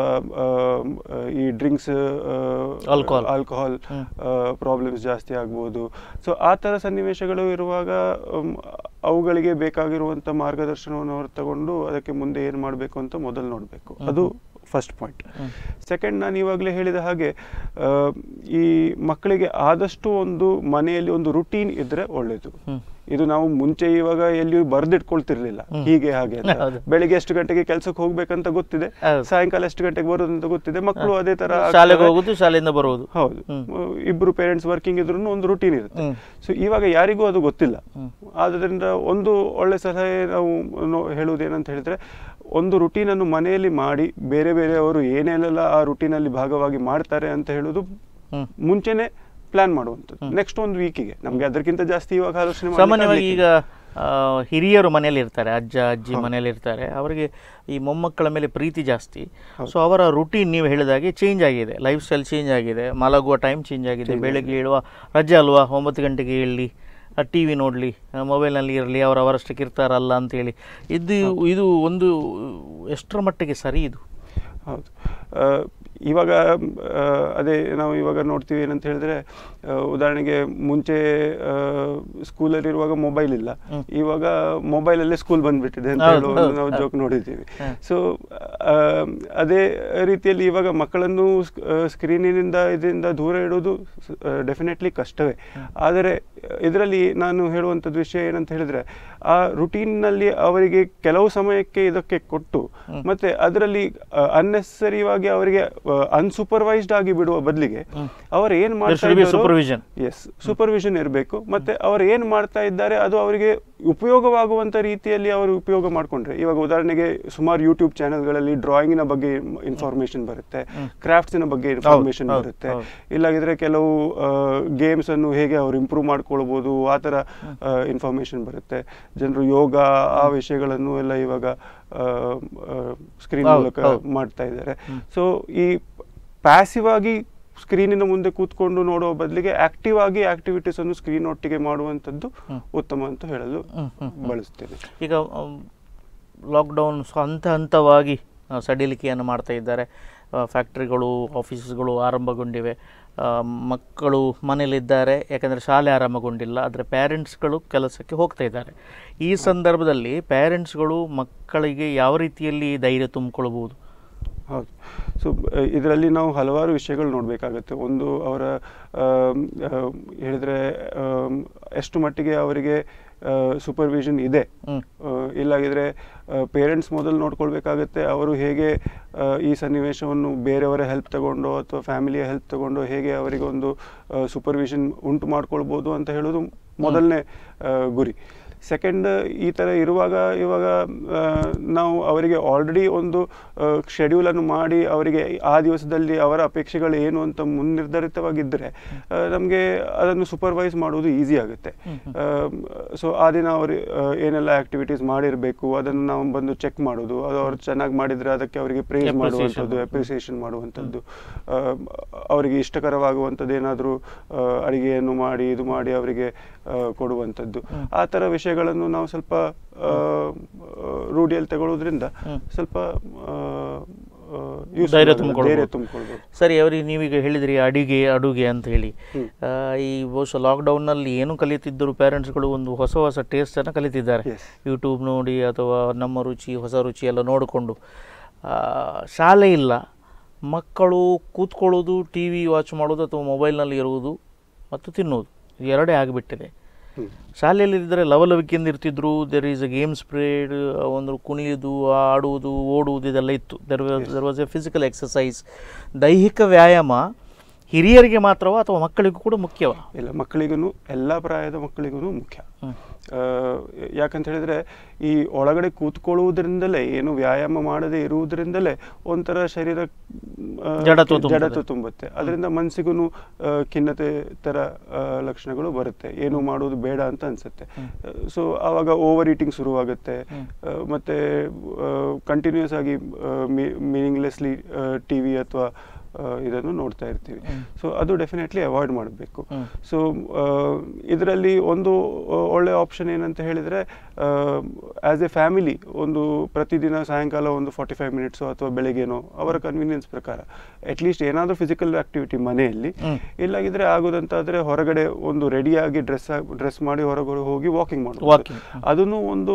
ಈ ಡ್ರಿಂಕ್ಸ್ Alcohol. ಆಲ್ಕೋಹಾಲ್ ಹ್ಮ್. ಪ್ರಾಬ್ಲಮ್ಸ್ ಜಾಸ್ತಿ ಆಗ್ಬೋದು ಸೊ ಆ ಥರ ಸನ್ನಿವೇಶಗಳು ಇರುವಾಗ ಅಮ್, ಅವುಗಳಿಗೆ ಬೇಕಾಗಿರುವಂಥ ಮಾರ್ಗದರ್ಶನವನ್ನು ಅವರು ತಗೊಂಡು ಅದಕ್ಕೆ ಮುಂದೆ ಏನು ಮಾಡಬೇಕು ಅಂತ ಮೊದಲು ನೋಡಬೇಕು ಅದು ಫಸ್ಟ್ ಪಾಯಿಂಟ್ ಸೆಕೆಂಡ್ ನಾನು ಇವಾಗಲೇ ಹೇಳಿದ ಹಾಗೆ ಆ, ಈ ಮಕ್ಕಳಿಗೆ ಆದಷ್ಟು ಒಂದು ಮನೆಯಲ್ಲಿ ಒಂದು ರುಟೀನ್ ಇದ್ರೆ ಒಳ್ಳೇದು ಹ್ಮ್. ಇದು ನಾವು ಮುಂಚೆ ಇವಾಗ ಎಲ್ಲಿಯೂ ಬರ್ದಿಟ್ಕೊಳ್ತಿರ್ಲಿಲ್ಲ ಹೀಗೆ ಹಾಗೆ ಅಂತ ಹೌದು. ಬೆಳಿಗ್ಗೆ ಎಷ್ಟು ಗಂಟೆಗೆ ಕೆಲಸಕ್ಕೆ ಹೋಗ್ಬೇಕಂತ ಗೊತ್ತಿದೆ ಹೌದು. ಸಾಯಂಕಾಲ ಎಷ್ಟು ಗಂಟೆಗೆ ಬರೋದು ಅಂತ ಗೊತ್ತಿದೆ ಮಕ್ಕಳು ಅದೇ ತರ ಶಾಲೆಗೆ ಆಗ್ತಾರೆ. ಹೋಗುದು ಶಾಲೆಯಿಂದ ಬರುವುದು ಹೌದು ಹ್ಮ್. ಇಬ್ರು ಪೇರೆಂಟ್ಸ್ ವರ್ಕಿಂಗ್ ಇದ್ರೂ ಒಂದು ರುಟೀನ್ ಇರುತ್ತೆ ಹ್ಮ್. ಸೊ ಇವಾಗ ಯಾರಿಗೂ ಅದು ಗೊತ್ತಿಲ್ಲ ಹ್ಮ್. ಆದ್ದರಿಂದ ಒಂದು ಒಳ್ಳೆ ಸಲಹೆ ನಾವು ನೋ- ಹೇಳುವುದೇನಂತ ಹೇಳಿದ್ರೆ ಒಂದು ರುಟೀನ್ ಅನ್ನು ಮನೆಯಲ್ಲಿ ಮಾಡಿ ಬೇರೆ ಬೇರೆಯವರು ಏನೇನೆಲ್ಲ ಆ ರುಟೀನಲ್ಲಿ ಭಾಗವಾಗಿ ಮಾಡ್ತಾರೆ ಅಂತ ಹೇಳುದು ಹ್ಮ್. ಮುಂಚೆನೆ ಪ್ಲಾನ್ ಮಾಡುವಂಥದ್ದು ನೆಕ್ಸ್ಟ್ ಒಂದು ವೀಕಿಗೆ ನಮಗೆ ಅದಕ್ಕಿಂತ ಜಾಸ್ತಿ ಇವಾಗ ಆಲೋಚನೆ ಮಾಡ್ಲಿಕ್ಕೆ ಸಾಮಾನ್ಯವಾಗಿ ಈಗ ಆಗ್ಲಿಕ್ಕಿಲ್ಲ. ಆ, ಹಿರಿಯರು ಮನೆಯಲ್ಲಿ ಇರ್ತಾರೆ ಅಜ್ಜ ಅಜ್ಜಿ ಮನೆಯಲ್ಲಿ ಇರ್ತಾರೆ ಅವರಿಗೆ ಈ ಮೊಮ್ಮಕ್ಕಳ ಮೇಲೆ ಪ್ರೀತಿ ಜಾಸ್ತಿ ಸೊ ಅವರ ರುಟೀನ್ ನೀವು ಹೇಳಿದಾಗೆ ಚೇಂಜ್ ಆಗಿದೆ ಲೈಫ್ ಸ್ಟೈಲ್ ಚೇಂಜ್ ಆಗಿದೆ ಮಲಗುವ ಟೈಮ್ ಚೇಂಜ್ ಆಗಿದೆ ಬೆಳಗ್ಗೆ ಏಳುವ ರಜೆ ಅಲ್ವಾ ಒಂಬತ್ತು ಗಂಟೆಗೆ ಏಳಲಿ ಟಿ ವಿ ನೋಡಲಿ ಮೊಬೈಲ್ನಲ್ಲಿ ಇರಲಿ ಅವರು ಅವರಷ್ಟಕ್ಕೆ ಇರ್ತಾರಲ್ಲ ಅಂತೇಳಿ ಇದು ಇದು ಒಂದು ಎಷ್ಟರ ಮಟ್ಟಿಗೆ ಸರಿ ಇದು ಹೌದು ಆ, ಇವಾಗ ಆ, ಅದೇ ನಾವು ಇವಾಗ ನೋಡ್ತೀವಿ ಏನಂತ ಹೇಳಿದ್ರೆ ಆ, ಉದಾಹರಣೆಗೆ ಮುಂಚೆ ಸ್ಕೂಲಲ್ಲಿರುವಾಗ ಮೊಬೈಲ್ ಇಲ್ಲ ಇವಾಗ ಮೊಬೈಲಲ್ಲೇ ಸ್ಕೂಲ್ ಬಂದ್ಬಿಟ್ಟಿದೆ ಅಂತ ಹೌದು, ಹೇಳುವ ಒಂದು ಹೌದು, ನಾವು ಹೌದು. ಜೋಕ್ ನೋಡಿದ್ದೀವಿ ಹ. ಸೊ ಅದೇ ರೀತಿಯಲ್ಲಿ ಇವಾಗ ಮಕ್ಕಳನ್ನು ಸ್ಕ್ರೀನಿನಿಂದ ಇದರಿಂದ ದೂರ ಇಡೋದು ಡೆಫಿನೆಟ್ಲಿ ಕಷ್ಟವೇ ಆದರೆ ಇದರಲ್ಲಿ ನಾನು ಹೇಳುವಂಥದ್ದು ವಿಷಯ ಏನಂತ ಹೇಳಿದ್ರೆ ಆ ರುಟೀನ್ನಲ್ಲಿ ಅವರಿಗೆ ಕೆಲವು ಸಮಯಕ್ಕೆ ಇದಕ್ಕೆ ಕೊಟ್ಟು ಮತ್ತೆ ಅದರಲ್ಲಿ ಅನ್ನೆಸರಿಯಾಗಿ ಅವರಿಗೆ ಅನ್ಸೂಪರ್ವೈಸ್ಡ್ ಆಗಿ ಬಿಡುವ ಬದಲಿಗೆ ಅವರು ಏನ್ ಮಾಡ್ತಾ should be ಇದ್ದಾರೋ- supervision. ಎಸ್ ಸೂಪರ್ವಿಷನ್ ಇರಬೇಕು ಮತ್ತೆ ಅವರು ಏನ್ ಮಾಡ್ತಾ ಇದ್ದಾರೆ ಅದು ಅವರಿಗೆ ಉಪಯೋಗವಾಗುವಂತ ರೀತಿಯಲ್ಲಿ ಅವರು ಉಪಯೋಗ ಮಾಡ್ಕೊಂಡ್ರೆ ಇವಾಗ ಉದಾಹರಣೆಗೆ ಸುಮಾರು ಯೂಟ್ಯೂಬ್ ಚಾನೆಲ್ಗಳಲ್ಲಿ ಡ್ರಾಯಿಂಗಿನ ಬಗ್ಗೆ ಇನ್ಫಾರ್ಮೇಶನ್ ಬರುತ್ತೆ ಕ್ರಾಫ್ಟ್ಸಿನ ಬಗ್ಗೆ ಇನ್ಫಾರ್ಮೇಶನ್ ಹೌದು, ಬರುತ್ತೆ ಹೌದು. ಇಲ್ಲಾಗಿದ್ರೆ ಕೆಲವು ಗೇಮ್ಸ್ ಅನ್ನು ಹೇಗೆ ಅವರು ಇಂಪ್ರೂವ್ ಮಾಡ್ಕೊಳ್ಬೋದು ಆ ಥರ ಇನ್ಫಾರ್ಮೇಶನ್ ಬರುತ್ತೆ ಜನರು ಯೋಗ ಆ ವಿಷಯಗಳನ್ನು ಎಲ್ಲ ಇವಾಗ ಸ್ಕ್ರೀನ್ ಹೌದು, ಮೂಲಕ ಹೌದು. ಮಾಡ್ತಾ ಇದ್ದಾರೆ ಸೊ ಈ ಪ್ಯಾಸಿವ್ ಆಗಿ ಸ್ಕ್ರೀನಿನ ಮುಂದೆ ಕೂತ್ಕೊಂಡು ನೋಡುವ ಬದಲಿಗೆ ಆಕ್ಟಿವ್ ಆಗಿ ಆಕ್ಟಿವಿಟೀಸ್ ಅನ್ನು ಸ್ಕ್ರೀನ್ ಒಟ್ಟಿಗೆ ಮಾಡುವಂಥದ್ದು ಉತ್ತಮ ಅಂತ ಹೇಳಲು ಹ್ಮ್, ಹ್ಮ್, ಬಳಸ್ತೇನೆ ಈಗ ಲಾಕ್ಡೌನ್ ಹಂತ ಹಂತವಾಗಿ ಆ, ಸಡಿಲಿಕೆಯನ್ನು ಮಾಡ್ತಾ ಇದ್ದಾರೆ ಆ, ಫ್ಯಾಕ್ಟ್ರಿಗಳು ಆಫೀಸಸ್ಗಳು ಆರಂಭಗೊಂಡಿವೆ ಆ, ಮಕ್ಕಳು ಮನೇಲಿದ್ದಾರೆ ಯಾಕಂದರೆ ಶಾಲೆ ಆರಂಭಗೊಂಡಿಲ್ಲ ಆದರೆ ಪೇರೆಂಟ್ಸ್ಗಳು ಕೆಲಸಕ್ಕೆ ಹೋಗ್ತಾ ಇದ್ದಾರೆ ಈ ಸಂದರ್ಭದಲ್ಲಿ ಪೇರೆಂಟ್ಸ್ಗಳು ಮಕ್ಕಳಿಗೆ ಯಾವ ರೀತಿಯಲ್ಲಿ ಧೈರ್ಯ ತುಂಬಿಕೊಳ್ಬೋದು ಹೌದು ಸೊ ಇದರಲ್ಲಿ ನಾವು ಹಲವಾರು ವಿಷಯಗಳು ನೋಡಬೇಕಾಗತ್ತೆ ಒಂದು ಅವರ ಆಮ್, ಆಮ್, ಹೇಳಿದ್ರೆ ಆಮ್, ಎಷ್ಟು ಮಟ್ಟಿಗೆ ಅವರಿಗೆ ಸೂಪರ್ವಿಷನ್ ಇದೆ ಹ್ಮ್. ಆ, ಇಲ್ಲಾಗಿದ್ರೆ ಪೇರೆಂಟ್ಸ್ ಮೊದಲು ನೋಡ್ಕೊಳ್ಬೇಕಾಗತ್ತೆ ಅವರು ಹೇಗೆ ಆ, ಈ ಸನ್ನಿವೇಶವನ್ನು ಬೇರೆಯವರ ಹೆಲ್ಪ್ ತಗೊಂಡು ಅಥವಾ ಫ್ಯಾಮಿಲಿಯ ಹೆಲ್ಪ್ ತಗೊಂಡು ಹೇಗೆ ಅವರಿಗೆ ಒಂದು ಸೂಪರ್ವಿಷನ್ ಉಂಟು ಮಾಡ್ಕೊಳ್ಬೋದು ಅಂತ ಹೇಳೋದು ಮೊದಲನೇ ಆ, ಗುರಿ ಸೆಕೆಂಡ್ ಈ ಥರ ಇರುವಾಗ ಇವಾಗ ಆ, ನಾವು ಅವರಿಗೆ ಆಲ್ರೆಡಿ ಒಂದು ಶೆಡ್ಯೂಲನ್ನು ಮಾಡಿ ಅವರಿಗೆ ಆ ದಿವಸದಲ್ಲಿ ಅವರ ಅಪೇಕ್ಷೆಗಳು ಏನು ಅಂತ ಮುನ್ನಿರ್ಧರಿತವಾಗಿದ್ದರೆ ನಮಗೆ ಅದನ್ನು ಸೂಪರ್ವೈಸ್ ಮಾಡುವುದು ಈಸಿ ಆಗುತ್ತೆ ಸೊ ಆ ದಿನ ಅವರು ಆ, ಏನೆಲ್ಲ ಆಕ್ಟಿವಿಟೀಸ್ ಮಾಡಿರಬೇಕು ಅದನ್ನು ನಾವು ಬಂದು ಚೆಕ್ ಮಾಡೋದು ಅದು ಅವ್ರು ಚೆನ್ನಾಗಿ ಮಾಡಿದರೆ ಅದಕ್ಕೆ ಅವರಿಗೆ ಪ್ರೇಸ್ Appreciation. ಮಾಡುವಂಥದ್ದು ಅಪ್ರಿಸಿಯೇಷನ್ ಮಾಡುವಂಥದ್ದು ಆ, ಅವರಿಗೆ ಇಷ್ಟಕರವಾಗುವಂಥದ್ದು ಏನಾದರೂ ಅಡಿಗೆಯನ್ನು ಮಾಡಿ ಇದು ಮಾಡಿ ಅವರಿಗೆ ಆ, ಕೊಡುವಂಥದ್ದು ಆ ಥರ ವಿಷಯಗಳನ್ನು ನಾವು ಸ್ವಲ್ಪ ಆ, ಆ, ರೂಢಿಯಲ್ಲಿ ತಗೊಳ್ಳೋದ್ರಿಂದ ಸ್ವಲ್ಪ ಆ, ಆ, useful ಧೈರ್ಯ ಆಗುತ್ತೆ. ತುಂಬಿಕೊಳ್ಬೋದು. ಧೈರ್ಯ ತುಂಬಿಕೊಳ್ಬೋದು ಸರಿ ಅವರಿಗೆ ನೀವೀಗ ಹೇಳಿದ್ರಿ ಅಡುಗೆ ಅಡುಗೆ ಅಂತ ಹೇಳಿ ಹ್ಮ್. ಆ, ಈ ಬಹುಶಃ ಲಾಕ್ಡೌನ್ನಲ್ಲಿ ಏನು ಕಲಿತಿದ್ದರು ಪೇರೆಂಟ್ಸ್ಗಳು ಒಂದು ಹೊಸ ಹೊಸ ಟೇಸ್ಟನ್ನು ಕಲಿತಿದ್ದಾರೆ Yes. ಯೂಟ್ಯೂಬ್ ನೋಡಿ ಅಥವಾ ನಮ್ಮ ರುಚಿ ಹೊಸ ರುಚಿ ಎಲ್ಲ ನೋಡಿಕೊಂಡು ಶಾಲೆ ಇಲ್ಲ ಮಕ್ಕಳು ಕೂತ್ಕೊಳ್ಳೋದು ಟಿ ವಿ ವಾಚ್ ಮಾಡೋದು ಅಥವಾ ಮೊಬೈಲ್ನಲ್ಲಿ ಇರುವುದು ಮತ್ತು ತಿನ್ನುವುದು ಇದು ಎರಡೇ ಆಗಿಬಿಟ್ಟಿದೆ ಹ್ಮ್. ಶಾಲೆಯಲ್ಲಿ ಇದ್ದರೆ ಲವಲವಿಕೆಯಿಂದ ಇರ್ತಿದ್ರು there is a games period ಒಂದು ಕುಣಿಯೋದು ಆಡುವುದು ಓಡುವುದು ಇದೆಲ್ಲ ಇತ್ತು there there was a physical exercise ದೈಹಿಕ ವ್ಯಾಯಾಮ ಹಿರಿಯರಿಗೆ ಮಾತ್ರವಾ ಅಥವಾ ಮಕ್ಕಳಿಗೂ ಕೂಡ ಮುಖ್ಯವಾ ಇಲ್ಲ ಮಕ್ಕಳಿಗೂ ಎಲ್ಲ ಪ್ರಾಯದ ಮಕ್ಕಳಿಗೂ ಮುಖ್ಯ ಹ್ಮ್. ಆ, ಯಾಕಂತ ಹೇಳಿದ್ರೆ ಈ ಒಳಗಡೆ ಕೂತ್ಕೊಳ್ಳುವುದರಿಂದಲೇ ಏನು ವ್ಯಾಯಾಮ ಮಾಡದೇ ಇರುವುದರಿಂದಲೇ ಒಂಥರ ಶರೀರ ಆ, ಜಡತ್ವ ತುಂಬುತ್ತದೆ. ಜಡತ್ವ ತುಂಬುತ್ತೆ ಅದರಿಂದ ಮನಸ್ಸಿಗೂ ಖಿನ್ನತೆ ತರ ಆ, ಲಕ್ಷಣಗಳು ಬರುತ್ತೆ ಏನು ಮಾಡುವುದು ಬೇಡ ಅಂತ ಅನ್ಸುತ್ತೆ ಸೊ ಆವಾಗ ಓವರ್ ಈಟಿಂಗ್ ಶುರುವಾಗುತ್ತೆ ಆ, ಮತ್ತೆ ಕಂಟಿನ್ಯೂಸ್ ಆಗಿ ಮೀನಿಂಗ್ಲೆಸ್ಲಿ ಟಿ ವಿ ಅಥವಾ ಇದನ್ನು ನೋಡ್ತಾ ಇರ್ತೀವಿ ಸೊ ಅದು ಡೆಫಿನೆಟ್ಲಿ ಅವಾಯ್ಡ್ ಮಾಡಬೇಕು ಹ್ಮ್. ಸೊ ಇದರಲ್ಲಿ ಒಂದು ಆ, ಒಳ್ಳೆ ಆಪ್ಷನ್ ಏನಂತ ಹೇಳಿದರೆ ಆ್ಯಸ್ ಎ ಫ್ಯಾಮಿಲಿ ಒಂದು ಪ್ರತಿದಿನ ಸಾಯಂಕಾಲ ಒಂದು ಫಾರ್ಟಿ ಫೈವ್ ಮಿನಿಟ್ಸು ಅಥವಾ ಬೆಳಗ್ಗೆನೋ ಅವರ ಕನ್ವೀನಿಯನ್ಸ್ ಪ್ರಕಾರ ಅಟ್ಲೀಸ್ಟ್ ಏನಾದರೂ ಫಿಸಿಕಲ್ ಆಕ್ಟಿವಿಟಿ ಮನೆಯಲ್ಲಿ ಹ್ಮ್. ಇಲ್ಲಾಗಿದ್ರೆ ಆಗೋದಂತಾದರೆ ಹೊರಗಡೆ ಒಂದು ರೆಡಿಯಾಗಿ ಡ್ರೆಸ್ ಡ್ರೆಸ್ ಮಾಡಿ ಹೊರಗಡೆ ಹೋಗಿ ವಾಕಿಂಗ್ ಮಾಡೋದು Walking. ಅದನ್ನು ಒಂದು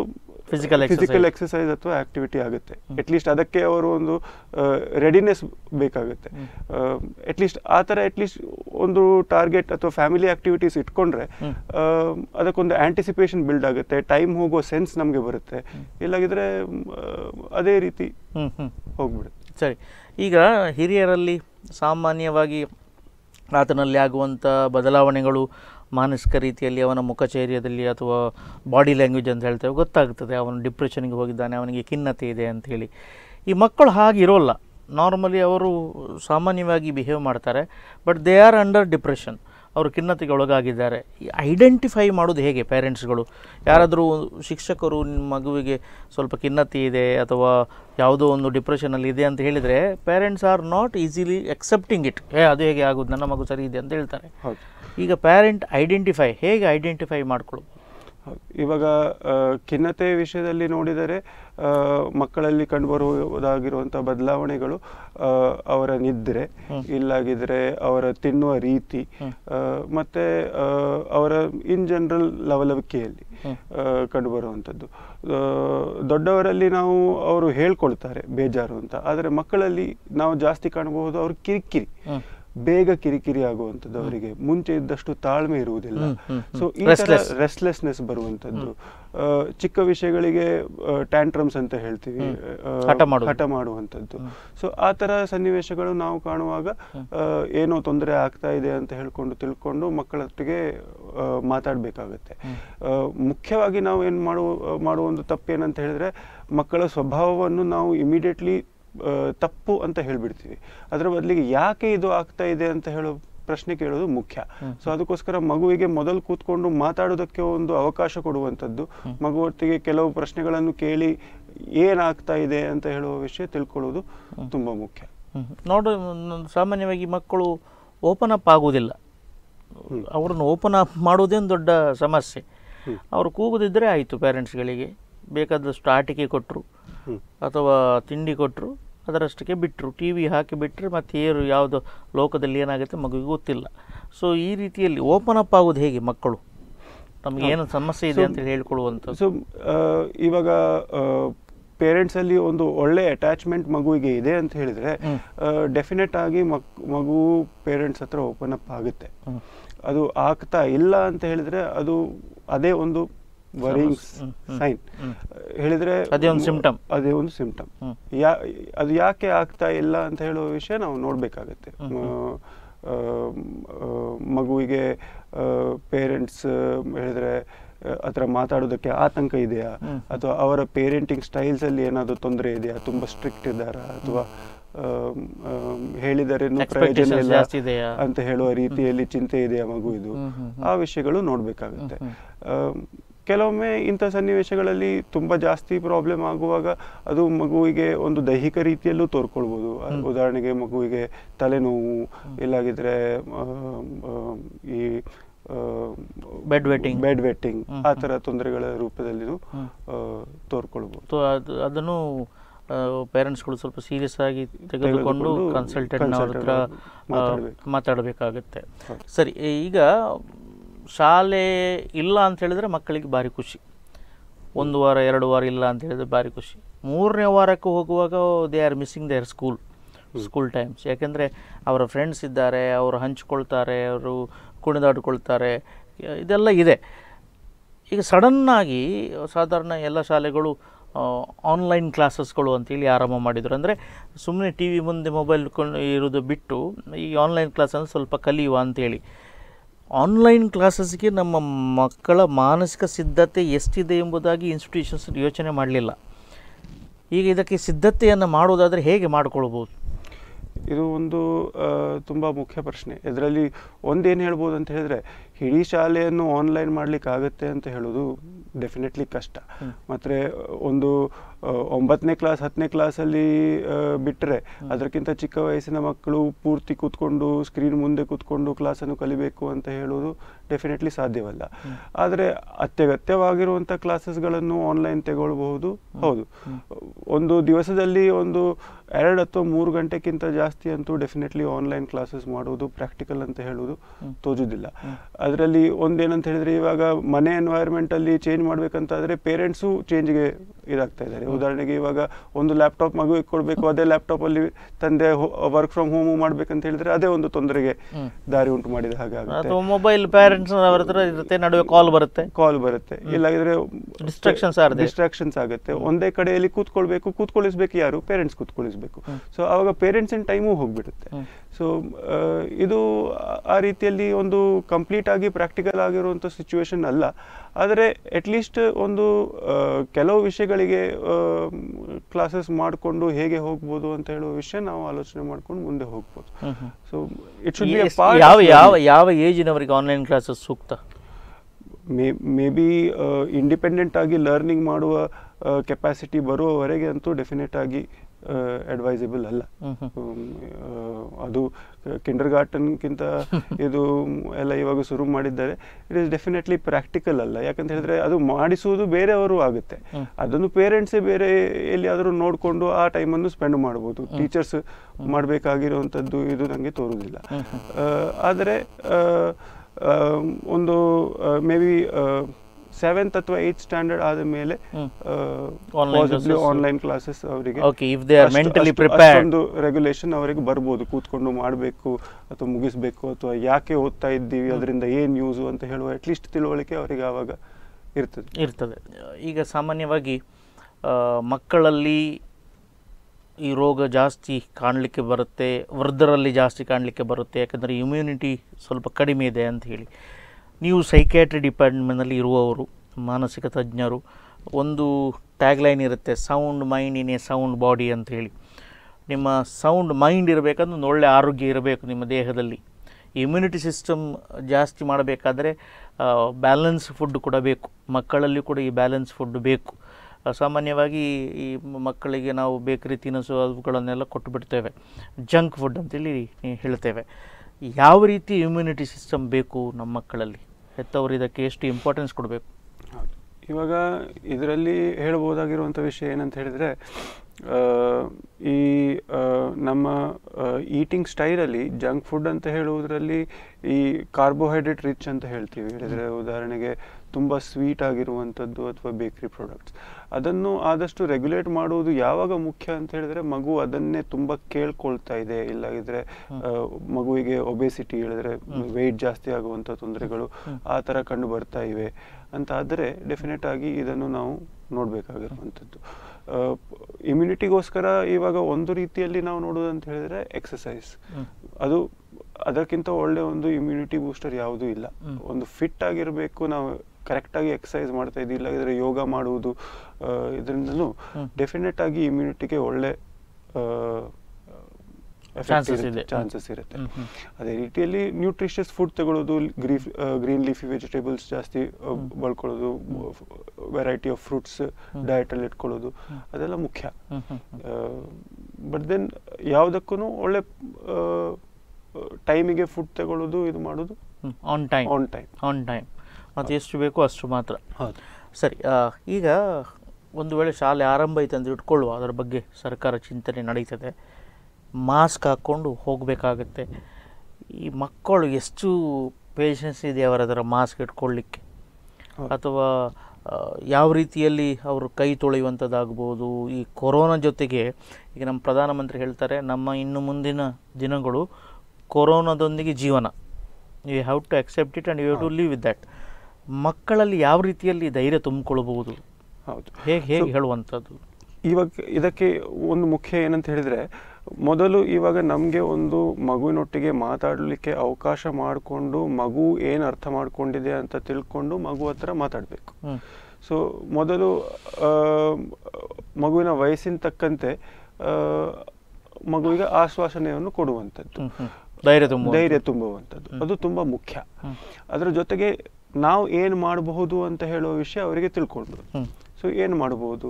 Physical ಫಿಸಿಕಲ್ exercise. ಎಕ್ಸಸೈಸ್ ಅಥವಾ ಆಕ್ಟಿವಿಟಿ ಆಗುತ್ತೆ ಅಟ್ಲೀಸ್ಟ್ ಅದಕ್ಕೆ ಅವರು ಒಂದು ರೆಡಿನೆಸ್ ಬೇಕಾಗುತ್ತೆ ಅಟ್ಲೀಸ್ಟ್ ಆ ಥರ ಅಟ್ಲೀಸ್ಟ್ ಒಂದು ಟಾರ್ಗೆಟ್ ಅಥವಾ ಫ್ಯಾಮಿಲಿ ಆಕ್ಟಿವಿಟೀಸ್ ಇಟ್ಕೊಂಡ್ರೆ ಹ್ಮ್. ಆ, ಅದಕ್ಕೊಂದು ಆಂಟಿಸಿಪೇಷನ್ ಬಿಲ್ಡ್ ಆಗುತ್ತೆ ಟೈಮ್ ಹೋಗೋ ಸೆನ್ಸ್ ನಮಗೆ ಬರುತ್ತೆ ಇಲ್ಲಾಗಿದ್ರೆ ಮ್, ಆ, ಅದೇ ರೀತಿ ಹ್ಞೂ ಹ್ಞೂ ಹೋಗ್ಬಿಡುತ್ತೆ ಸರಿ ಈಗ ಹಿರಿಯರಲ್ಲಿ ಸಾಮಾನ್ಯವಾಗಿ ಆತನಲ್ಲಿ ಆಗುವಂಥ ಬದಲಾವಣೆಗಳು ಮಾನಸಿಕ ರೀತಿಯಲ್ಲಿ ಅವನ ಮುಖಚರ್ಯದಲ್ಲಿ ಅಥವಾ ಬಾಡಿ ಲ್ಯಾಂಗ್ವೇಜ್ ಅಂತ ಹೇಳ್ತೇವೆ ಗೊತ್ತಾಗ್ತದೆ ಅವನು ಡಿಪ್ರೆಷನ್ಗೆ ಹೋಗಿದ್ದಾನೆ ಅವನಿಗೆ ಖಿನ್ನತೆ ಇದೆ ಅಂಥೇಳಿ ಈ ಮಕ್ಕಳು ಹಾಗಿರೋಲ್ಲ ನಾರ್ಮಲಿ ಅವರು ಸಾಮಾನ್ಯವಾಗಿ ಬಿಹೇವ್ ಮಾಡ್ತಾರೆ but they are under depression ಅವರು ಖಿನ್ನತೆಗೆ ಒಳಗಾಗಿದ್ದಾರೆ ಐಡೆಂಟಿಫೈ ಮಾಡೋದು ಹೇಗೆ ಪೇರೆಂಟ್ಸ್ಗಳು ಯಾರಾದರೂ ಶಿಕ್ಷಕರು ನಿಮ್ಮ ಮಗುವಿಗೆ ಸ್ವಲ್ಪ ಖಿನ್ನತೆ ಇದೆ ಅಥವಾ ಯಾವುದೋ ಒಂದು ಡಿಪ್ರೆಷನಲ್ಲಿ ಇದೆ ಅಂತ ಹೇಳಿದರೆ parents are not easily accepting it ಏ ಅದು ಹೇಗೆ ಆಗೋದು ನನ್ನ ಮಗು ಸರಿ ಇದೆ ಅಂತ ಹೇಳ್ತಾರೆ ಹೌದು ಈಗ ಪ್ಯಾರೆಂಟ್ ಐಡೆಂಟಿಫೈ ಹೇಗೆ ಐಡೆಂಟಿಫೈ ಮಾಡ್ಕೊಳ್ಳೋದು ಹೌದು. ಇವಾಗ ಆ, ಖಿನ್ನತೆ ವಿಷಯದಲ್ಲಿ ನೋಡಿದರೆ ಆ, ಮಕ್ಕಳಲ್ಲಿ ಕಂಡುಬರುವುದಾಗಿರುವಂಥ ಬದಲಾವಣೆಗಳು ಆ, ಅವರ ನಿದ್ರೆ ಇಲ್ಲಾಗಿದ್ರೆ ಅವರ ತಿನ್ನುವ ರೀತಿ ಆ, ಮತ್ತೆ ಆ, ಅವರ ಇನ್ ಜನರಲ್ ಲವಲವಿಕೆಯಲ್ಲಿ ಆ, ಕಂಡುಬರುವಂಥದ್ದು ಆ, ದೊಡ್ಡವರಲ್ಲಿ ನಾವು ಅವರು ಹೇಳ್ಕೊಳ್ತಾರೆ ಬೇಜಾರು ಅಂತ ಆದರೆ ಮಕ್ಕಳಲ್ಲಿ ನಾವು ಜಾಸ್ತಿ ಕಾಣಬಹುದು ಅವರು ಕಿರಿಕಿರಿ ಹ್ಮ್. ಬೇಗ ಕಿರಿಕಿರಿ ಆಗುವಂಥದ್ದು ಅವರಿಗೆ ಮುಂಚೆ ಇದ್ದಷ್ಟು ತಾಳ್ಮೆ ಇರುವುದಿಲ್ಲ ಹ್ಮ್, ಹ್ಮ್, ಹ್ಮ್. ಸೊ ಈ ತರ Restless. ರೆಸ್ಟ್ಲೆಸ್ನೆಸ್ ಬರುವಂಥದ್ದು ಆ, ಚಿಕ್ಕ ವಿಷಯಗಳಿಗೆ ಟ್ಯಾಂಟ್ರಮ್ಸ್ ಅಂತ ಹೇಳ್ತೀವಿ ಆ, ಹಠ ಮಾಡುದು. ಹಠ ಮಾಡುವಂಥದ್ದು ಸೊ ಆ ಥರ ಸನ್ನಿವೇಶಗಳು ನಾವು ಕಾಣುವಾಗ ಆ, ಏನೋ ತೊಂದರೆ ಆಗ್ತಾ ಇದೆ ಅಂತ ಹೇಳ್ಕೊಂಡು ತಿಳ್ಕೊಂಡು ಮಕ್ಕಳೊಟ್ಟಿಗೆ ಆ, ಮಾತಾಡ್ಬೇಕಾಗತ್ತೆ ಆ, ಮುಖ್ಯವಾಗಿ ನಾವು ಏನು ಮಾಡುವ ಮಾಡುವ ಒಂದು ತಪ್ಪೇನಂತ ಹೇಳಿದ್ರೆ ಮಕ್ಕಳ ಸ್ವಭಾವವನ್ನು ನಾವು ಇಮಿಡಿಯೇಟ್ಲಿ ತಪ್ಪು ಅಂತ ಹೇಳ್ಬಿಡ್ತೀವಿ ಅದರ ಬದಲಿಗೆ ಯಾಕೆ ಇದು ಆಗ್ತಾ ಇದೆ ಅಂತ ಹೇಳೋ ಪ್ರಶ್ನೆ ಕೇಳೋದು ಮುಖ್ಯ ಸೊ ಅದಕ್ಕೋಸ್ಕರ ಮಗುವಿಗೆ ಮೊದಲು ಕೂತ್ಕೊಂಡು ಮಾತಾಡೋದಕ್ಕೆ ಒಂದು ಅವಕಾಶ ಕೊಡುವಂಥದ್ದು ಮಗುವೊಟ್ಟಿಗೆ ಕೆಲವು ಪ್ರಶ್ನೆಗಳನ್ನು ಕೇಳಿ ಏನಾಗ್ತಾ ಇದೆ ಅಂತ ಹೇಳುವ ವಿಷಯ ತಿಳ್ಕೊಳ್ಳೋದು ತುಂಬಾ ಮುಖ್ಯ ಹ್ಮ್. ನೋಡು ನ- ಸಾಮಾನ್ಯವಾಗಿ ಮಕ್ಕಳು ಓಪನ್ ಅಪ್ ಆಗುವುದಿಲ್ಲ ಅವ್ರನ್ನ ಓಪನ್ ಅಪ್ ಮಾಡೋದೇ ಒಂದು ದೊಡ್ಡ ಸಮಸ್ಯೆ ಅವರು ಕೂಗುದಿದ್ದರೆ ಆಯಿತು ಪೇರೆಂಟ್ಸ್ಗಳಿಗೆ ಬೇಕಾದಷ್ಟು ಆಟಿಕೆ ಕೊಟ್ಟರು ಹ್ಮ್. ಅಥವಾ ತಿಂಡಿ ಕೊಟ್ಟರು ಅದರಷ್ಟಕ್ಕೆ ಬಿಟ್ಟರು ಟಿ ವಿ ಹಾಕಿ ಬಿಟ್ಟರೆ ಮತ್ತೆ ಏನು ಯಾವುದು ಲೋಕದಲ್ಲಿ ಏನಾಗುತ್ತೆ ಮಗುವಿಗೆ ಗೊತ್ತಿಲ್ಲ ಸೊ ಈ ರೀತಿಯಲ್ಲಿ ಓಪನ್ ಅಪ್ ಆಗೋದು ಹೇಗೆ ಮಕ್ಕಳು ನಮಗೆ ಏನು ಸಮಸ್ಯೆ ಇದೆ So- ಅಂತ ಹೇಳ್ಕೊಳ್ಳುವಂಥದ್ದು ಸೊ ಇವಾಗ ಪೇರೆಂಟ್ಸ್ ಅಲ್ಲಿ ಒಂದು ಒಳ್ಳೆ ಅಟ್ಯಾಚ್ಮೆಂಟ್ ಮಗುವಿಗೆ ಇದೆ ಅಂತ ಹೇಳಿದ್ರೆ ಹ್ಮ್. ಡೆಫಿನೆಟ್ ಆಗಿ ಮಕ್ ಮಗು ಪೇರೆಂಟ್ಸ್ ಹತ್ರ ಓಪನ್ ಅಪ್ ಆಗುತ್ತೆ ಹ್ಮ್. ಅದು ಆಗ್ತಾ ಇಲ್ಲ ಅಂತ ಹೇಳಿದ್ರೆ ಅದು ಅದೇ ಒಂದು ವರಿಂಗ್ ಸಮಸ್ಯೆ. ಹ್ಮ್, ಹ್ಮ್, ಸೈನ್ ಹ್ಮ್. ಹೇಳಿದ್ರೆ ಅದೇ ಒಂದು symptom. ಅದೇ ಒಂದು ಸಿಂಪ್ಟಮ್ ಹ್ಮ್. ಯಾ ಅದು ಯಾಕೆ ಆಗ್ತಾ ಇಲ್ಲ ಅಂತ ಹೇಳುವ ವಿಷಯ ನಾವು ನೋಡ್ಬೇಕಾಗತ್ತೆ ಹ್ಮ್, ಮ- ಆ, ಆ, ಮಗುವಿಗೆ ಪೇರೆಂಟ್ಸ್ ಹೇಳಿದ್ರೆ ಆ, ಹತ್ರ ಮಾತಾಡೋದಕ್ಕೆ ಆತಂಕ ಇದೆಯಾ ಹ್ಮ್. ಅಥವಾ ಅವರ ಪೇರೆಂಟಿಂಗ್ ಸ್ಟೈಲ್ಸ್ ಅಲ್ಲಿ ಏನಾದರೂ ತೊಂದರೆ ಇದೆಯಾ ತುಂಬಾ ಸ್ಟ್ರಿಕ್ಟ್ ಇದ್ದಾರಾ ಅಥವಾ ಆಮ್, ಆಮ್, ಹೇಳಿದರೇನು ಪ್ರಯೋಜನ Expectations ಇಲ್ಲ ಜಾಸ್ತಿ ಇದೆಯಾ? ಅಂತ ಹೇಳುವ ರೀತಿಯಲ್ಲಿ ಚಿಂತೆ ಇದೆಯಾ ಮಗು ಇದು ಹ್ಮ್, ಹ್ಮ್, ಹ್ಮ್. ಆ ವಿಷಯಗಳು ನೋಡ್ಬೇಕಾಗುತ್ತೆ ಹ್ಮ್, ಆಮ್, ಕೆಲವೊಮ್ಮೆ ಇಂಥ ಸನ್ನಿವೇಶಗಳಲ್ಲಿ ತುಂಬಾ ಜಾಸ್ತಿ ಪ್ರಾಬ್ಲಮ್ ಆಗುವಾಗ ಅದು ಮಗುವಿಗೆ ಒಂದು ದೈಹಿಕ ರೀತಿಯಲ್ಲೂ ತೋರ್ಕೊಳ್ಬೋದು ಆ, ಉದಾಹರಣೆಗೆ ಮಗುವಿಗೆ ತಲೆನೋವು ಇಲ್ಲಾಗಿದ್ರೆ ಆಮ್, ಆಮ್, ಈ Bed wetting. ಬೆಡ್ ವೆಟ್ಟಿಂಗ್ ಹ್ಮ್, ಆ ಥರ ತೊಂದರೆಗಳ ರೂಪದಲ್ಲಿನೂ ಹ್ಮ್. ಆ, ತೋರ್ಕೊಳ್ಬೋದು ಸೊ ಅದು ಅದನ್ನು ಪೇರೆಂಟ್ಸ್ಗಳು ಸ್ವಲ್ಪ ಸೀರಿಯಸ್ ಆಗಿ ತೆಗೆದುಕೊಂಡು ತೆಗೆದುಕೊಂಡು ಕನ್ಸಲ್ಟೆಂಟ್ ಅವ್ರ ಹತ್ರ consultant ಮಾತಾಡ್ಬೇಕು. ಮಾತಾಡಬೇಕಾಗುತ್ತೆ ಹೌದು. ಸರಿ ಈಗ ಶಾಲೆ ಇಲ್ಲ ಅಂತ ಹೇಳಿದ್ರೆ ಮಕ್ಕಳಿಗೆ ಭಾರಿ ಖುಷಿ ಒಂದು ವಾರ ಎರಡು ವಾರ ಇಲ್ಲ ಅಂತ ಹೇಳಿದ್ರೆ ಭಾರಿ ಖುಷಿ ಮೂರನೇ ವಾರಕ್ಕೆ ಹೋಗುವಾಗ they are missing their school school times ಯಾಕೆಂದರೆ ಅವರ ಫ್ರೆಂಡ್ಸ್ ಇದ್ದಾರೆ ಅವರು ಹಂಚ್ಕೊಳ್ತಾರೆ ಅವರು ಕುಣಿದಾಡ್ಕೊಳ್ತಾರೆ ಇದೆಲ್ಲ ಇದೆ ಈಗ ಸಡನ್ನಾಗಿ ಸಾಧಾರಣ ಎಲ್ಲ ಶಾಲೆಗಳು ಆನ್ಲೈನ್ ಕ್ಲಾಸಸ್ಗಳು ಅಂತೇಳಿ ಆರಂಭ ಮಾಡಿದರು ಅಂದರೆ ಸುಮ್ಮನೆ ಟಿ ವಿ ಮುಂದೆ ಮೊಬೈಲ್ ಇರೋದು ಬಿಟ್ಟು ಈ ಆನ್ಲೈನ್ ಕ್ಲಾಸನ್ನು ಸ್ವಲ್ಪ ಕಲಿಯುವ ಅಂತೇಳಿ ಆನ್ಲೈನ್ ಕ್ಲಾಸಸ್ಗೆ ನಮ್ಮ ಮಕ್ಕಳ ಮಾನಸಿಕ ಸಿದ್ಧತೆ ಎಷ್ಟಿದೆ ಎಂಬುದಾಗಿ ಇನ್ಸ್ಟಿಟ್ಯೂಷನ್ಸ್ ಯೋಚನೆ ಮಾಡಲಿಲ್ಲ ಈಗ ಇದಕ್ಕೆ ಸಿದ್ಧತೆಯನ್ನು ಮಾಡೋದಾದರೆ ಹೇಗೆ ಮಾಡಿಕೊಳ್ಬೋದು ಇದು ಒಂದು ಆ, ತುಂಬಾ ಮುಖ್ಯ ಪ್ರಶ್ನೆ ಇದರಲ್ಲಿ ಒಂದೇನು ಹೇಳ್ಬೋದು ಅಂತ ಹೇಳಿದ್ರೆ ಇಡೀ ಶಾಲೆಯನ್ನು ಆನ್ಲೈನ್ ಮಾಡ್ಲಿಕ್ಕೆ ಆಗುತ್ತೆ ಅಂತ ಹೇಳೋದು ಡೆಫಿನೆಟ್ಲಿ ಕಷ್ಟ ಮತ್ತೆ ಒಂದು ಆ, ಒಂಬತ್ತನೇ ಕ್ಲಾಸ್ ಹತ್ತನೇ ಕ್ಲಾಸಲ್ಲಿ ಬಿಟ್ಟರೆ ಅದಕ್ಕಿಂತ ಚಿಕ್ಕ ವಯಸ್ಸಿನ ಮಕ್ಕಳು ಪೂರ್ತಿ ಕೂತ್ಕೊಂಡು ಸ್ಕ್ರೀನ್ ಮುಂದೆ ಕೂತ್ಕೊಂಡು ಕ್ಲಾಸನ್ನು ಕಲಿಬೇಕು ಅಂತ ಹೇಳೋದು ಡೆಫಿನೆಟ್ಲಿ ಸಾಧ್ಯವಲ್ಲ ಆದರೆ ಅತ್ಯಗತ್ಯವಾಗಿರುವಂಥ ಕ್ಲಾಸಸ್ಗಳನ್ನು ಆನ್ಲೈನ್ ತಗೊಳ್ಬಹುದು ಹೌದು ಒಂದು ದಿವಸದಲ್ಲಿ ಒಂದು ಎರಡು ಅಥವಾ ಮೂರು ಗಂಟೆಗಿಂತ ಜಾಸ್ತಿ ಅಂತೂ ಡೆಫಿನೆಟ್ಲಿ ಆನ್ಲೈನ್ ಕ್ಲಾಸಸ್ ಮಾಡುವುದು ಪ್ರಾಕ್ಟಿಕಲ್ ಅಂತ ಹೇಳುವುದು ತೋಜುದಿಲ್ಲ ಅದರಲ್ಲಿ ಒಂದೇನಂತ ಹೇಳಿದ್ರೆ ಇವಾಗ ಮನೆ ಎನ್ವೈರ್ಮೆಂಟ್ ಅಲ್ಲಿ ಚೇಂಜ್ ಮಾಡ್ಬೇಕಂತಾದ್ರೆ ಪೇರೆಂಟ್ಸು ಚೇಂಜ್ಗೆ ಇದಾಗ್ತಾ ಇದ್ದಾರೆ ಉದಾಹರಣೆಗೆ ಇವಾಗ ಒಂದು ಲ್ಯಾಪ್ಟಾಪ್ ಮಗುವಿಗೆ ಕೊಡಬೇಕು ಅದೇ ಲ್ಯಾಪ್ಟಾಪ್ ಅಲ್ಲಿ ತಂದೆ ವರ್ಕ್ ಫ್ರಮ್ ಹೋಮ್ ಮಾಡ್ಬೇಕಂತ ಹೇಳಿದ್ರೆ ಅದೇ ಒಂದು ತೊಂದರೆಗೆ ದಾರಿ ಉಂಟು ಮಾಡಿದ ಹಾಗೆ ಆಗುತ್ತೆ ಅಥವಾ ಮೊಬೈಲ್ ಪ್ಯಾರೆಂಟ್ಸ್ ಅವ್ರ ಹತ್ರ ಇರುತ್ತೆ ನಡುವೆ ಕಾಲ್ ಬರುತ್ತೆ ಕಾಲ್ ಬರುತ್ತೆ ಇಲ್ಲಾಗಿದ್ರೆ Distractions ಆಗುತ್ತೆ. ಡಿಸ್ಟ್ರಾಕ್ಷನ್ಸ್ ಆಗುತ್ತೆ ಒಂದೇ ಕಡೆಯಲ್ಲಿ ಕೂತ್ಕೊಳ್ಬೇಕು ಕೂತ್ಕೊಳಿಸ್ಬೇಕು ಯಾರು ಪೇರೆಂಟ್ಸ್ ಕೂತ್ಕೊಳಿಸ್ಬೇಕು ಸೊ ಅವಾಗ ಪೇರೆಂಟ್ಸಿನ ಟೈಮು ಹೋಗ್ಬಿಡುತ್ತೆ ಸೊ ಇದು ಆ- ಆ ರೀತಿಯಲ್ಲಿ ಒಂದು ಕಂಪ್ಲೀಟ್ ಆಗಿ ಪ್ರಾಕ್ಟಿಕಲ್ ಆಗಿರುವಂಥ ಸಿಚುವೇಶನ್ ಅಲ್ಲ ಆದರೆ ಅಟ್ಲೀಸ್ಟ್ ಒಂದು ಆ, ಕೆಲವು ವಿಷಯಗಳಿಗೆ ಕ್ಲಾಸಸ್ ಮಾಡಿಕೊಂಡು ಹೇಗೆ ಹೋಗ್ಬೋದು ಅಂತ ಹೇಳುವ ವಿಷಯ ನಾವು ಆಲೋಚನೆ ಮಾಡ್ಕೊಂಡು ಮುಂದೆ ಹೋಗ್ಬೋದು ಸೊ ಇಟ್ ಶುಡ್ ಬಿ ಎಸ್- ಯಾವ ಯಾವ ಯಾವ ಏಜಿನವರಿಗೆ ಆನ್ಲೈನ್ ಕ್ಲಾಸಸ್ ಸೂಕ್ತ ಮೇ ಮೇ ಬಿ ಇಂಡಿಪೆಂಡೆಂಟ್ ಆಗಿ ಲರ್ನಿಂಗ್ ಮಾಡುವ ಕೆಪಾಸಿಟಿ ಬರುವವರೆಗೆ ಅಂತೂ ಡೆಫಿನೆಟ್ ಆಗಿ ಅಡ್ವೈಸಬಲ್ ಅಲ್ಲ ಹ್ಮ್ ಹ್ಮ್. ಹ್ಮ್, ಆ, ಅದು ಕಿಂಡರ್ ಗಾರ್ಟನ್ಗಿಂತ ಇದು ಎಲ್ಲ ಇವಾಗ ಶುರು ಮಾಡಿದ್ದಾರೆ ಇಟ್ ಇಸ್ ಡೆಫಿನೆಟ್ಲಿ ಪ್ರಾಕ್ಟಿಕಲ್ ಅಲ್ಲ ಯಾಕಂತ ಹೇಳಿದ್ರೆ ಅದು ಮಾಡಿಸುವುದು ಬೇರೆಯವರು ಆಗುತ್ತೆ ಹ್ಮ್. ಅದನ್ನು ಪೇರೆಂಟ್ಸೇ ಬೇರೆ ಎಲ್ಲಿಯಾದರೂ ನೋಡಿಕೊಂಡು ಆ ಟೈಮನ್ನು ಸ್ಪೆಂಡ್ ಮಾಡ್ಬೋದು ಟೀಚರ್ಸ್ ಮಾಡಬೇಕಾಗಿರುವಂಥದ್ದು ಇದು ನನಗೆ ತೋರುವುದಿಲ್ಲ ಆದರೆ ಒಂದು ಮೇ ಬಿ ಸೆವೆಂತ್ ಅಥವಾ ಏಯ್ತ್ ಸ್ಟ್ಯಾಂಡರ್ಡ್ ಆದ ಮೇಲೆ ಹ್ಮ್. Online classes. ಆನ್ಲೈನ್ ಕ್ಲಾಸಸ್ ಅವರಿಗೆ Okay, if they are ಅಷ್ಟು- mentally ಅಷ್ಟು- prepared. ಅಷ್ಟೊಂದು ರೆಗ್ಯುಲೇಷನ್ ಅವರಿಗೆ ಬರ್ಬೋದು ಕೂತ್ಕೊಂಡು ಮಾಡಬೇಕು ಅಥವಾ ಮುಗಿಸ್ಬೇಕು ಅಥವಾ ಯಾಕೆ ಓದ್ತಾ ಇದ್ದೀವಿ ಅದರಿಂದ ಏನು ಯೂಸು ಅಂತ ಹೇಳುವ ಅಟ್ಲೀಸ್ಟ್ ತಿಳುವಳಿಕೆ ಅವರಿಗೆ ಆವಾಗ ಇರ್ತದೆ ಇರ್ತದೆ ಈಗ ಸಾಮಾನ್ಯವಾಗಿ ಆ, ಮಕ್ಕಳಲ್ಲಿ ಈ ರೋಗ ಜಾಸ್ತಿ ಕಾಣಲಿಕ್ಕೆ ಬರುತ್ತೆ ವೃದ್ಧರಲ್ಲಿ ಜಾಸ್ತಿ ಕಾಣಲಿಕ್ಕೆ ಬರುತ್ತೆ ಯಾಕಂದರೆ ಇಮ್ಯುನಿಟಿ ಸ್ವಲ್ಪ ಕಡಿಮೆ ಇದೆ ಅಂತ ಹೇಳಿ ನೀವು ಸೈಕ್ಯಾಟ್ರಿ ಡಿಪಾರ್ಟ್ಮೆಂಟ್ನಲ್ಲಿ ಇರುವವರು ಮಾನಸಿಕ ತಜ್ಞರು ಒಂದು ಟ್ಯಾಗ್ಲೈನ್ ಇರುತ್ತೆ sound mind in a sound body ಅಂತ ಹೇಳಿ ನಿಮ್ಮ ಸೌಂಡ್ ಮೈಂಡ್ ಇರಬೇಕಂದ್ರೆ ಒಂದು ಒಳ್ಳೆ ಆರೋಗ್ಯ ಇರಬೇಕು ನಿಮ್ಮ ದೇಹದಲ್ಲಿ ಇಮ್ಯುನಿಟಿ ಸಿಸ್ಟಮ್ ಜಾಸ್ತಿ ಮಾಡಬೇಕಾದ್ರೆ ಬ್ಯಾಲೆನ್ಸ್ ಫುಡ್ ಕೂಡ ಬೇಕು ಮಕ್ಕಳಲ್ಲಿ ಕೂಡ ಈ ಬ್ಯಾಲೆನ್ಸ್ ಫುಡ್ ಬೇಕು ಆ, ಸಾಮಾನ್ಯವಾಗಿ ಈ ಮಕ್ಕಳಿಗೆ ನಾವು ಬೇಕರಿ ತಿನಿಸು ಅವುಗಳನ್ನೆಲ್ಲ ಕೊಟ್ಟು ಬಿಡ್ತೇವೆ ಜಂಕ್ ಫುಡ್ ಅಂತೇಳಿ ಹೇಳ್ತೇವೆ ಯಾವ ರೀತಿ ಇಮ್ಯುನಿಟಿ ಸಿಸ್ಟಮ್ ಬೇಕು ನಮ್ಮ ಮಕ್ಕಳಲ್ಲಿ ಹೆತ್ತವರು ಇದಕ್ಕೆ ಎಷ್ಟು ಇಂಪಾರ್ಟೆನ್ಸ್ ಕೊಡಬೇಕು ಹೌದು. ಇವಾಗ ಇದರಲ್ಲಿ ಹೇಳ್ಬೋದಾಗಿರುವಂಥ ವಿಷಯ ಏನಂತ ಹೇಳಿದರೆ ಈ ಆ, ನಮ್ಮ ಈಟಿಂಗ್ ಸ್ಟೈಲಲ್ಲಿ ಜಂಕ್ ಫುಡ್ ಅಂತ ಹೇಳುವುದರಲ್ಲಿ ಈ ಕಾರ್ಬೋಹೈಡ್ರೇಟ್ ರಿಚ್ ಅಂತ ಹೇಳ್ತೀವಿ ಹೇಳಿದರೆ ಉದಾಹರಣೆಗೆ ತುಂಬ ಸ್ವೀಟ್ ಆಗಿರುವಂಥದ್ದು ಅಥವಾ ಬೇಕರಿ ಪ್ರಾಡಕ್ಟ್ಸ್ ಅದನ್ನು ಆದಷ್ಟು ರೆಗ್ಯುಲೇಟ್ ಮಾಡುವುದು ಯಾವಾಗ ಮುಖ್ಯ ಅಂತ ಹೇಳಿದ್ರೆ ಮಗು ಅದನ್ನೇ ತುಂಬ ಕೇಳ್ಕೊಳ್ತಾ ಇದೆ ಇಲ್ಲಾಗಿದ್ರೆ ಆ, ಮಗುವಿಗೆ ಒಬೆಸಿಟಿ ಹೇಳಿದ್ರೆ ವೆಯ್ಟ್ ಜಾಸ್ತಿ ಆಗುವಂಥ ತೊಂದರೆಗಳು ಆ ಥರ ಕಂಡು ಬರ್ತಾ ಇವೆ ಅಂತ ಆದರೆ ಡೆಫಿನೆಟ್ ಆಗಿ ಇದನ್ನು ನಾವು ನೋಡಬೇಕಾಗಿರುವಂಥದ್ದು ಇಮ್ಯುನಿಟಿಗೋಸ್ಕರ ಇವಾಗ ಒಂದು ರೀತಿಯಲ್ಲಿ ನಾವು ನೋಡೋದಂತ ಹೇಳಿದ್ರೆ ಎಕ್ಸಸೈಸ್ ಅದು ಅದಕ್ಕಿಂತ ಒಳ್ಳೆ ಒಂದು ಇಮ್ಯುನಿಟಿ ಬೂಸ್ಟರ್ ಯಾವುದೂ ಇಲ್ಲ ಹ್ಮ್. ಒಂದು ಫಿಟ್ ಆಗಿರಬೇಕು ನಾವು ಕರೆಕ್ಟಾಗಿ ಎಕ್ಸಸೈಸ್ ಮಾಡ್ತಾ ಇದ್ದೀವಿ ಇಲ್ಲಾಗಿದ್ರೆ ಯೋಗ ಮಾಡುವುದು ಇದರಿಂದನೂ ಹ್ಮ್. ಡೆಫಿನೆಟ್ ಆಗಿ ಇಮ್ಯುನಿಟಿಗೆ ಒಳ್ಳೆ Chances ಇದೆ. ಚಾನ್ಸಸ್ ಇರುತ್ತೆ ಹ್ಮ್, ಹ್ಮ್. ಅದೇ ರೀತಿಯಲ್ಲಿ ನ್ಯೂಟ್ರಿಷಿಯಸ್ ಫುಡ್ ತಗೊಳ್ಳೋದು ಗ್ರೀಫ್ ಗ್ರೀನ್ ಲೀಫಿ ವೆಜಿಟೇಬಲ್ಸ್ ಜಾಸ್ತಿ ಆ, ಬಳಕೊಳ್ಳೋದು ವೆರೈಟಿ ಆಫ್ ಫ್ರೂಟ್ಸ್ ಡಯಟಲ್ಲಿ ಇಟ್ಕೊಳ್ಳೋದು ಅದೆಲ್ಲ ಮುಖ್ಯ ಹ್ಮ್, ಹ್ಮ್, ಹ್ಮ್. ಬಟ್ ದೆನ್ ಯಾವುದಕ್ಕೂ ಒಳ್ಳೆ ಟೈಮಿಗೆ ಫುಡ್ ತಗೊಳ್ಳೋದು ಇದು ಮಾಡೋದು on time on time on time ಮತ್ತು ಎಷ್ಟು ಬೇಕೋ ಅಷ್ಟು ಮಾತ್ರ ಹೌದು ಸರಿ ಆ, ಈಗ ಒಂದು ವೇಳೆ ಶಾಲೆ ಆರಂಭ ಆಯ್ತು ಅಂತ ಇಟ್ಕೊಳ್ಳುವ ಅದರ ಬಗ್ಗೆ ಸರ್ಕಾರ ಚಿಂತನೆ ನಡೀತದೆ ಮಾಸ್ಕ್ ಹಾಕ್ಕೊಂಡು ಹೋಗಬೇಕಾಗತ್ತೆ ಈ ಮಕ್ಕಳು ಎಷ್ಟು ಪೇಷನ್ಸ್ ಇದೆ ಅವರ ಅದರ ಮಾಸ್ಕ್ ಇಟ್ಕೊಳ್ಳಿಕ್ಕೆ ಹೌದು. ಅಥವಾ ಆ, ಯಾವ ರೀತಿಯಲ್ಲಿ ಅವರು ಕೈ ತೊಳೆಯುವಂಥದ್ದಾಗ್ಬೋದು ಈ ಕೊರೋನಾ ಜೊತೆಗೆ ಈಗ ನಮ್ಮ ಪ್ರಧಾನಮಂತ್ರಿ ಹೇಳ್ತಾರೆ ನಮ್ಮ ಇನ್ನು ಮುಂದಿನ ದಿನಗಳು ಕೊರೋನಾದೊಂದಿಗೆ ಜೀವನ you have to accept it and you have to live with that ಮಕ್ಕಳಲ್ಲಿ ಯಾವ ರೀತಿಯಲ್ಲಿ ಧೈರ್ಯ ತುಂಬಿಕೊಳ್ಬಹುದು ಹೌದು ಹೇಗೆ ಹೇಗೆ So, ಹೇಳುವಂಥದ್ದು ಇವಾಗ ಇದಕ್ಕೆ ಒಂದು ಮುಖ್ಯ ಏನಂತ ಹೇಳಿದ್ರೆ ಮೊದಲು ಇವಾಗ ನಮಗೆ ಒಂದು ಮಗುವಿನೊಟ್ಟಿಗೆ ಮಾತಾಡಲಿಕ್ಕೆ ಅವಕಾಶ ಮಾಡಿಕೊಂಡು ಮಗು ಏನು ಅರ್ಥ ಮಾಡ್ಕೊಂಡಿದೆ ಅಂತ ತಿಳ್ಕೊಂಡು ಮಗು ಹತ್ರ ಮಾತಾಡಬೇಕು ಹ್ಞೂ ಸೊ ಮೊದಲು ಆ, ಮಗುವಿನ ವಯಸ್ಸಿನ ತಕ್ಕಂತೆ ಆ, ಮಗುವಿಗೆ ಆಶ್ವಾಸನೆಯನ್ನು ಕೊಡುವಂಥದ್ದು ಹ್ಞೂ ಹ್ಞೂ ಧೈರ್ಯ ತುಂಬ ಧೈರ್ಯ ತುಂಬುವಂಥದ್ದು ಅದು ತುಂಬಾ ಮುಖ್ಯ ಹ್ಮ್. ಅದರ ಜೊತೆಗೆ ನಾವು ಏನು ಮಾಡಬಹುದು ಅಂತ ಹೇಳುವ ವಿಷಯ ಅವರಿಗೆ ತಿಳ್ಕೊಂಡು ಹ್ಞೂ ಸೊ ಏನು ಮಾಡಬಹುದು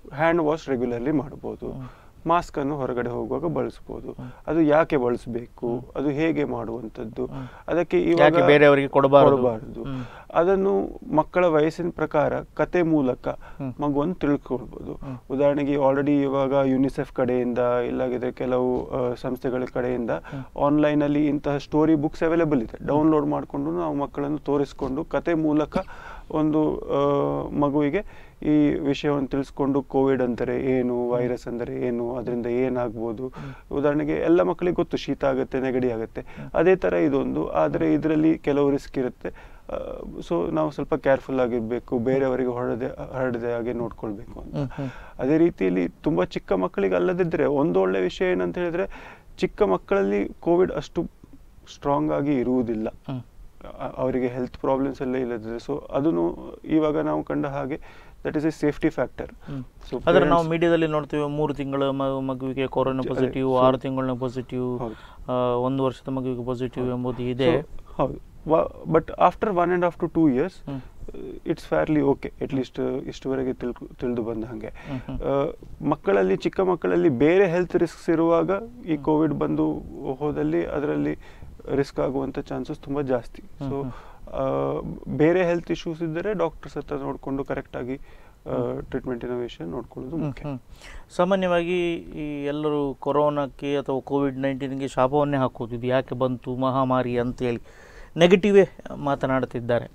ಹ್ಯಾಂಡ್ ವಾಶ್ ರೆಗ್ಯುಲರ್ಲಿ ಮಾಡ್ಬೋದು ಮಾಸ್ಕ್ ಅನ್ನು ಹೊರಗಡೆ ಹೋಗುವಾಗ ಬಳಸ್ಬೋದು ಅದು ಯಾಕೆ ಬಳಸಬೇಕು ಅದು ಹೇಗೆ ಮಾಡುವಂಥದ್ದು ಅದಕ್ಕೆ ಯಾಕೆ ಬೇರೆಯವರಿಗೆ ಕೊಡಬಾರದು? ಕೊಡಬಾರದು ಹ್ಮ್. ಅದನ್ನು ಮಕ್ಕಳ ವಯಸ್ಸಿನ ಪ್ರಕಾರ ಕತೆ ಮೂಲಕ ಹ್ಮ್. ಮಗುವನ್ನು ತಿಳ್ಕೊಳ್ಬೋದು ಹ್ಮ್. ಉದಾಹರಣೆಗೆ ಆಲ್ರೆಡಿ ಇವಾಗ ಯುನಿಸೆಫ್ ಕಡೆಯಿಂದ ಇಲ್ಲಾಗಿದ್ರೆ ಕೆಲವು ಆ, ಸಂಸ್ಥೆಗಳ ಕಡೆಯಿಂದ ಆನ್ಲೈನ್ ಅಲ್ಲಿ ಇಂತಹ ಸ್ಟೋರಿ ಬುಕ್ಸ್ ಅವೈಲೇಬಲ್ ಇದೆ ಡೌನ್ಲೋಡ್ ಮಾಡಿಕೊಂಡು ನಾವು ಮಕ್ಕಳನ್ನು ತೋರಿಸ್ಕೊಂಡು ಕತೆ ಮೂಲಕ ಒಂದು ಆ, ಮಗುವಿಗೆ ಈ ವಿಷಯವನ್ನು ತಿಳಿಸ್ಕೊಂಡು ಕೋವಿಡ್ ಅಂದರೆ ಏನು ವೈರಸ್ ಅಂದರೆ ಏನು ಅದರಿಂದ ಏನಾಗ್ಬೋದು ಉದಾಹರಣೆಗೆ ಎಲ್ಲ ಮಕ್ಕಳಿಗೆ ಗೊತ್ತು ಶೀತ ಆಗುತ್ತೆ ನೆಗಡಿ ಆಗುತ್ತೆ ಅದೇ ಥರ ಇದೊಂದು ಆದರೆ ಇದರಲ್ಲಿ ಕೆಲವು ರಿಸ್ಕ್ ಇರುತ್ತೆ ಸೊ ನಾವು ಸ್ವಲ್ಪ ಕೇರ್ಫುಲ್ ಆಗಿರಬೇಕು ಬೇರೆಯವರಿಗೆ ಹೊರಡದೆ ಹರಡದೆ ಹಾಗೆ ನೋಡ್ಕೊಳ್ಬೇಕು ಅಂತ ಹ್ಮ್, ಹ್ಮ್. ಅದೇ ರೀತಿಯಲ್ಲಿ ತುಂಬ ಚಿಕ್ಕ ಮಕ್ಕಳಿಗೆ ಅಲ್ಲದಿದ್ದರೆ ಒಂದು ಒಳ್ಳೆ ವಿಷಯ ಏನಂತ ಹೇಳಿದ್ರೆ ಚಿಕ್ಕ ಮಕ್ಕಳಲ್ಲಿ ಕೋವಿಡ್ ಅಷ್ಟು ಸ್ಟ್ರಾಂಗ್ ಆಗಿ ಇರುವುದಿಲ್ಲ ಹ್ಮ್. ಅ- ಅವರಿಗೆ ಹೆಲ್ತ್ ಪ್ರಾಬ್ಲಮ್ಸ್ ಎಲ್ಲ ಇಲ್ಲದಿದೆ ಸೊ ಅದನ್ನು ಇವಾಗ ನಾವು ಕಂಡ ಹಾಗೆ that is a safety factor ಹ್ಮ್. ಸೊ ಆದ್ರೆ ನಾವು ಮೀಡಿಯಾದಲ್ಲಿ ನೋಡ್ತೀವಿ ಮೂರು ತಿಂಗಳ ಮ- ಮಗುವಿಗೆ ಕೊರೋನಾ ಅದೇ, ಪಾಸಿಟಿವ್ so- ಆರು ತಿಂಗಳ ಪಾಸಿಟಿವ್ ಹೌದು. ಒಂದು ವರ್ಷದ ಮಗುವಿಗೆ ಪಾಸಿಟಿವ್ ಎಂಬುದು ಇದೆ ಹೌದು but after one and half to two years ಹ್ಮ್. ಇಟ್ಸ್ ಫ್ಯಾರ್ಲಿ ಓಕೆ ಅಟ್ಲೀಸ್ಟ್ ಇಷ್ಟುವರೆಗೆ ತಿಳ್ಕೊ ತಿಳಿದು ಬಂದ ಹಾಗೆ ಹ್ಮ್, ಹ್ಮ್. ಆ, ಮಕ್ಕಳಲ್ಲಿ ಚಿಕ್ಕ ಮಕ್ಕಳಲ್ಲಿ ಬೇರೆ ಹೆಲ್ತ್ ರಿಸ್ಕ್ಸ್ ಇರುವಾಗ ಈ ಕೋವಿಡ್ ಬಂದು ಹೋದಲ್ಲಿ ಅದರಲ್ಲಿ ರಿಸ್ಕ್ ಆಗುವಂಥ ಚಾನ್ಸಸ್ ತುಂಬ ಜಾಸ್ತಿ ಹ್ಮ್, ಸೊ ಹ್ಮ್. ಬೇರೆ ಹೆಲ್ತ್ ಇಶ್ಯೂಸ್ ಇದ್ದರೆ ಡಾಕ್ಟರ್ಸ್ ಹತ್ರ ನೋಡಿಕೊಂಡು ಕರೆಕ್ಟಾಗಿ ಟ್ರೀಟ್ಮೆಂಟಿನ ವಿಷಯ ನೋಡ್ಕೊಳ್ಳೋದು ಹ್ಮ್, ಮುಖ್ಯ ಹ್ಮ್. ಸಾಮಾನ್ಯವಾಗಿ ಈ ಎಲ್ಲರೂ ಕೊರೋನಾಕ್ಕೆ ಅಥವಾ ಕೋವಿಡ್ ನೈನ್ಟೀನ್ಗೆ ಶಾಪವನ್ನೇ ಹಾಕೋದು ಇದು ಯಾಕೆ ಬಂತು ಮಹಾಮಾರಿ ಅಂತೇಳಿ ನೆಗೆಟಿವೇ ಮಾತನಾಡ್ತಿದ್ದಾರೆ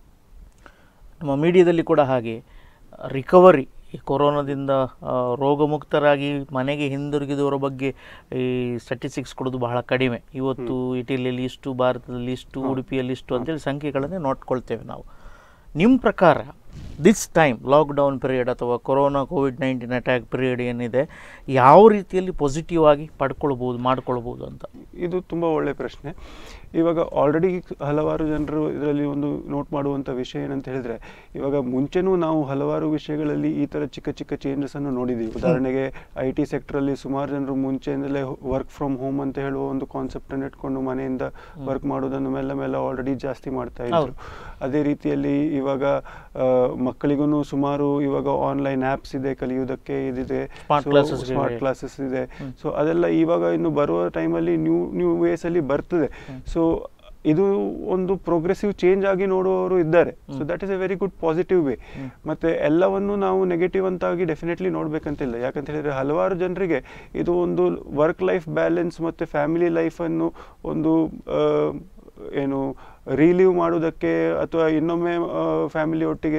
ನಮ್ಮ ಮೀಡಿಯಾದಲ್ಲಿ ಕೂಡ ಹಾಗೆ ರಿಕವರಿ ಈ ಕೊರೋನಾದಿಂದ ಆ, ರೋಗಮುಕ್ತರಾಗಿ ಮನೆಗೆ ಹಿಂದಿರುಗಿದವರ ಬಗ್ಗೆ ಈ ಸ್ಟ್ಯಾಟಿಸ್ಟಿಕ್ಸ್ ಕೊಡೋದು ಬಹಳ ಕಡಿಮೆ ಇವತ್ತು ಇಟಲಿಯಲ್ಲಿ ಇಷ್ಟು ಭಾರತದಲ್ಲಿ ಇಷ್ಟು ಹೌದು. ಉಡುಪಿಯಲ್ಲಿ ಇಷ್ಟು ಅಂತೇಳಿ ಸಂಖ್ಯೆಗಳನ್ನೇ ನೋಡ್ಕೊಳ್ತೇವೆ ನಾವು ನಿಮ್ಮ ಪ್ರಕಾರ ದಿಸ್ ಟೈಮ್ ಲಾಕ್ಡೌನ್ ಪೀರಿಯಡ್ ಅಥವಾ corona COVID nineteen attack period ಏನಿದೆ ಯಾವ ರೀತಿಯಲ್ಲಿ ಪಾಸಿಟಿವ್ ಆಗಿ ಪಡ್ಕೊಳ್ಬೋದು ಮಾಡ್ಕೊಳ್ಬೋದು ಅಂತ ಇದು ತುಂಬ ಒಳ್ಳೆ ಪ್ರಶ್ನೆ ಇವಾಗ ಆಲ್ರೆಡಿ ಹಲವಾರು ಜನರು ಇದರಲ್ಲಿ ಒಂದು ನೋಟ್ ಮಾಡುವಂಥ ವಿಷಯ ಏನಂತ ಹೇಳಿದ್ರೆ ಇವಾಗ ಮುಂಚೆನೂ ನಾವು ಹಲವಾರು ವಿಷಯಗಳಲ್ಲಿ ಈ ಥರ ಚಿಕ್ಕ ಚಿಕ್ಕ ಚೇಂಜಸ್ ಅನ್ನು ನೋಡಿದ್ದೀವಿ ಉದಾಹರಣೆಗೆ ಐ ಟಿ ಸೆಕ್ಟ್ರಲ್ಲಿ ಸುಮಾರು ಜನರು ಮುಂಚೆಯಿಂದಲೇ ವರ್ಕ್ ಫ್ರಮ್ ಹೋಮ್ ಅಂತ ಹೇಳುವ ಒಂದು ಕಾನ್ಸೆಪ್ಟ್ ಅನ್ನು ಇಟ್ಕೊಂಡು ಮನೆಯಿಂದ ವರ್ಕ್ ಮಾಡೋದನ್ನು ಮೆಲ್ಲ ಮೆಲ್ಲ ಆಲ್ರೆಡಿ ಜಾಸ್ತಿ ಮಾಡ್ತಾ ಇದ್ರು ಹೌದು. ಅದೇ ರೀತಿಯಲ್ಲಿ ಇವಾಗ ಮಕ್ಕಳಿಗೂ ಸುಮಾರು ಇವಾಗ ಆನ್ಲೈನ್ ಆ್ಯಪ್ಸ್ ಇದೆ ಕಲಿಯುವುದಕ್ಕೆ ಇದಿದೆ Smart classes ಗಳಿವೆ. ಸ್ಮಾರ್ಟ್ ಕ್ಲಾಸಸ್ ಇದೆ ಹ್ಮ್. ಸೊ ಅದೆಲ್ಲ ಇವಾಗ ಇನ್ನು ಬರುವ ಟೈಮಲ್ಲಿ ನ್ಯೂ ನ್ಯೂ ವೇಸ್ ಅಲ್ಲಿ ಬರ್ತದೆ ಸೊ ಇದು ಒಂದು ಪ್ರೋಗ್ರೆಸಿವ್ ಚೇಂಜ್ ಆಗಿ ನೋಡುವವರು ಇದ್ದಾರೆ so that is a very good positive way ಹ್ಮ್. ಮತ್ತೆ ಎಲ್ಲವನ್ನು ನಾವು ನೆಗೆಟಿವ್ ಅಂತಾಗಿ ಡೆಫಿನೆಟ್ಲಿ ನೋಡ್ಬೇಕಂತಿಲ್ಲ ಯಾಕಂತ ಹೇಳಿದ್ರೆ ಹಲವಾರು ಜನರಿಗೆ ಇದು ಒಂದು ವರ್ಕ್ ಲೈಫ್ ಬ್ಯಾಲೆನ್ಸ್ ಮತ್ತೆ ಫ್ಯಾಮಿಲಿ ಲೈಫನ್ನು ಒಂದು ಆ, ಏನು ರೀಲೀವ್ ಮಾಡೋದಕ್ಕೆ ಅಥವಾ ಇನ್ನೊಮ್ಮೆ ಫ್ಯಾಮಿಲಿ ಒಟ್ಟಿಗೆ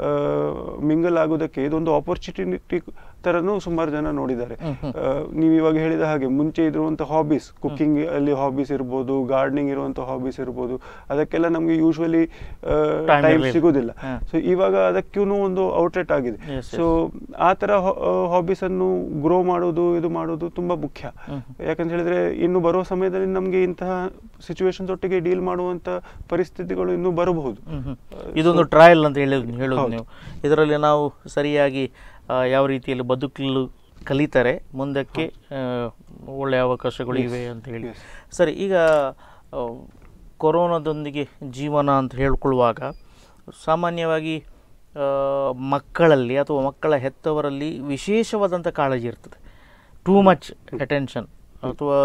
ಮಿಂಗಲ್ ಆಗೋದಕ್ಕೆ ಇದೊಂದು ಆಪರ್ಚುನಿಟಿ ಥರನೂ ಸುಮಾರು ಜನ ನೋಡಿದ್ದಾರೆ ಹ್ಮ್, ಹ್ಮ್. ಆ, ನೀವು ಇವಾಗ ಹೇಳಿದ ಹಾಗೆ ಮುಂಚೆ ಇರುವಂಥ ಹಾಬೀಸ್ ಕುಕ್ಕಿಂಗ್ ಅಲ್ಲಿ ಹಾಬೀಸ್ ಇರ್ಬೋದು ಗಾರ್ಡನಿಂಗ್ ಇರುವಂಥ ಹಾಬೀಸ್ ಇರ್ಬೋದು ಅದಕ್ಕೆಲ್ಲ ನಮಗೆ ಯೂಶ್ವಲಿ Time ಟೈಮ್ ಇರ್ಲಿಲ್ಲ. ಸಿಗೋದಿಲ್ಲ ಹಾ. ಸೊ ಇವಾಗ ಅದಕ್ಕೂ ಒಂದು ಔಟ್ಲೆಟ್ ಆಗಿದೆ Yes, ಸೊ ಆ ಥರ ಹಾಬೀಸ್ ಅನ್ನು ಗ್ರೋ ಮಾಡೋದು ಇದು ಮಾಡೋದು ತುಂಬಾ ಮುಖ್ಯ ಹ್ಮ್. ಯಾಕಂತ ಹೇಳಿದ್ರೆ ಇನ್ನು ಬರುವ ಸಮಯದಲ್ಲಿ ನಮಗೆ ಇಂತಹ ಸಿಚುವೇಶನ್ಸ್ ಒಟ್ಟಿಗೆ ಡೀಲ್ ಮಾಡುವಂತ ಪರಿಸ್ಥಿತಿಗಳು ಇನ್ನೂ ಬರಬಹುದು ಹ್ಮ್, ಹ್ಮ್. ಇದೊಂದು ಟ್ರಯಲ್ ಅಂತ ಹೇಳೋದು ಹೇಳೋದು ಹೌದು. ನೀವು ಇದರಲ್ಲಿ ನಾವು ಸರಿಯಾಗಿ ಆ, ಯಾವ ರೀತಿಯಲ್ಲಿ ಬದುಕಲು ಕಲಿತಾರೆ ಮುಂದಕ್ಕೆ ಆ, ಒಳ್ಳೆಯ ಅವಕಾಶಗಳು Yes. ಇವೆ ಅಂತ ಹೇಳಿ Yes. ಸರಿ ಈಗ ಆ, ಕೊರೋನಾದೊಂದಿಗೆ ಜೀವನ ಅಂತ ಹೇಳ್ಕೊಳ್ಳುವಾಗ ಸಾಮಾನ್ಯವಾಗಿ ಆ, ಮಕ್ಕಳಲ್ಲಿ ಅಥವಾ ಮಕ್ಕಳ ಹೆತ್ತವರಲ್ಲಿ ವಿಶೇಷವಾದಂಥ ಕಾಳಜಿ ಇರ್ತದೆ ಟೂ ಮಚ್ ಅಟೆನ್ಷನ್ ಅಥವಾ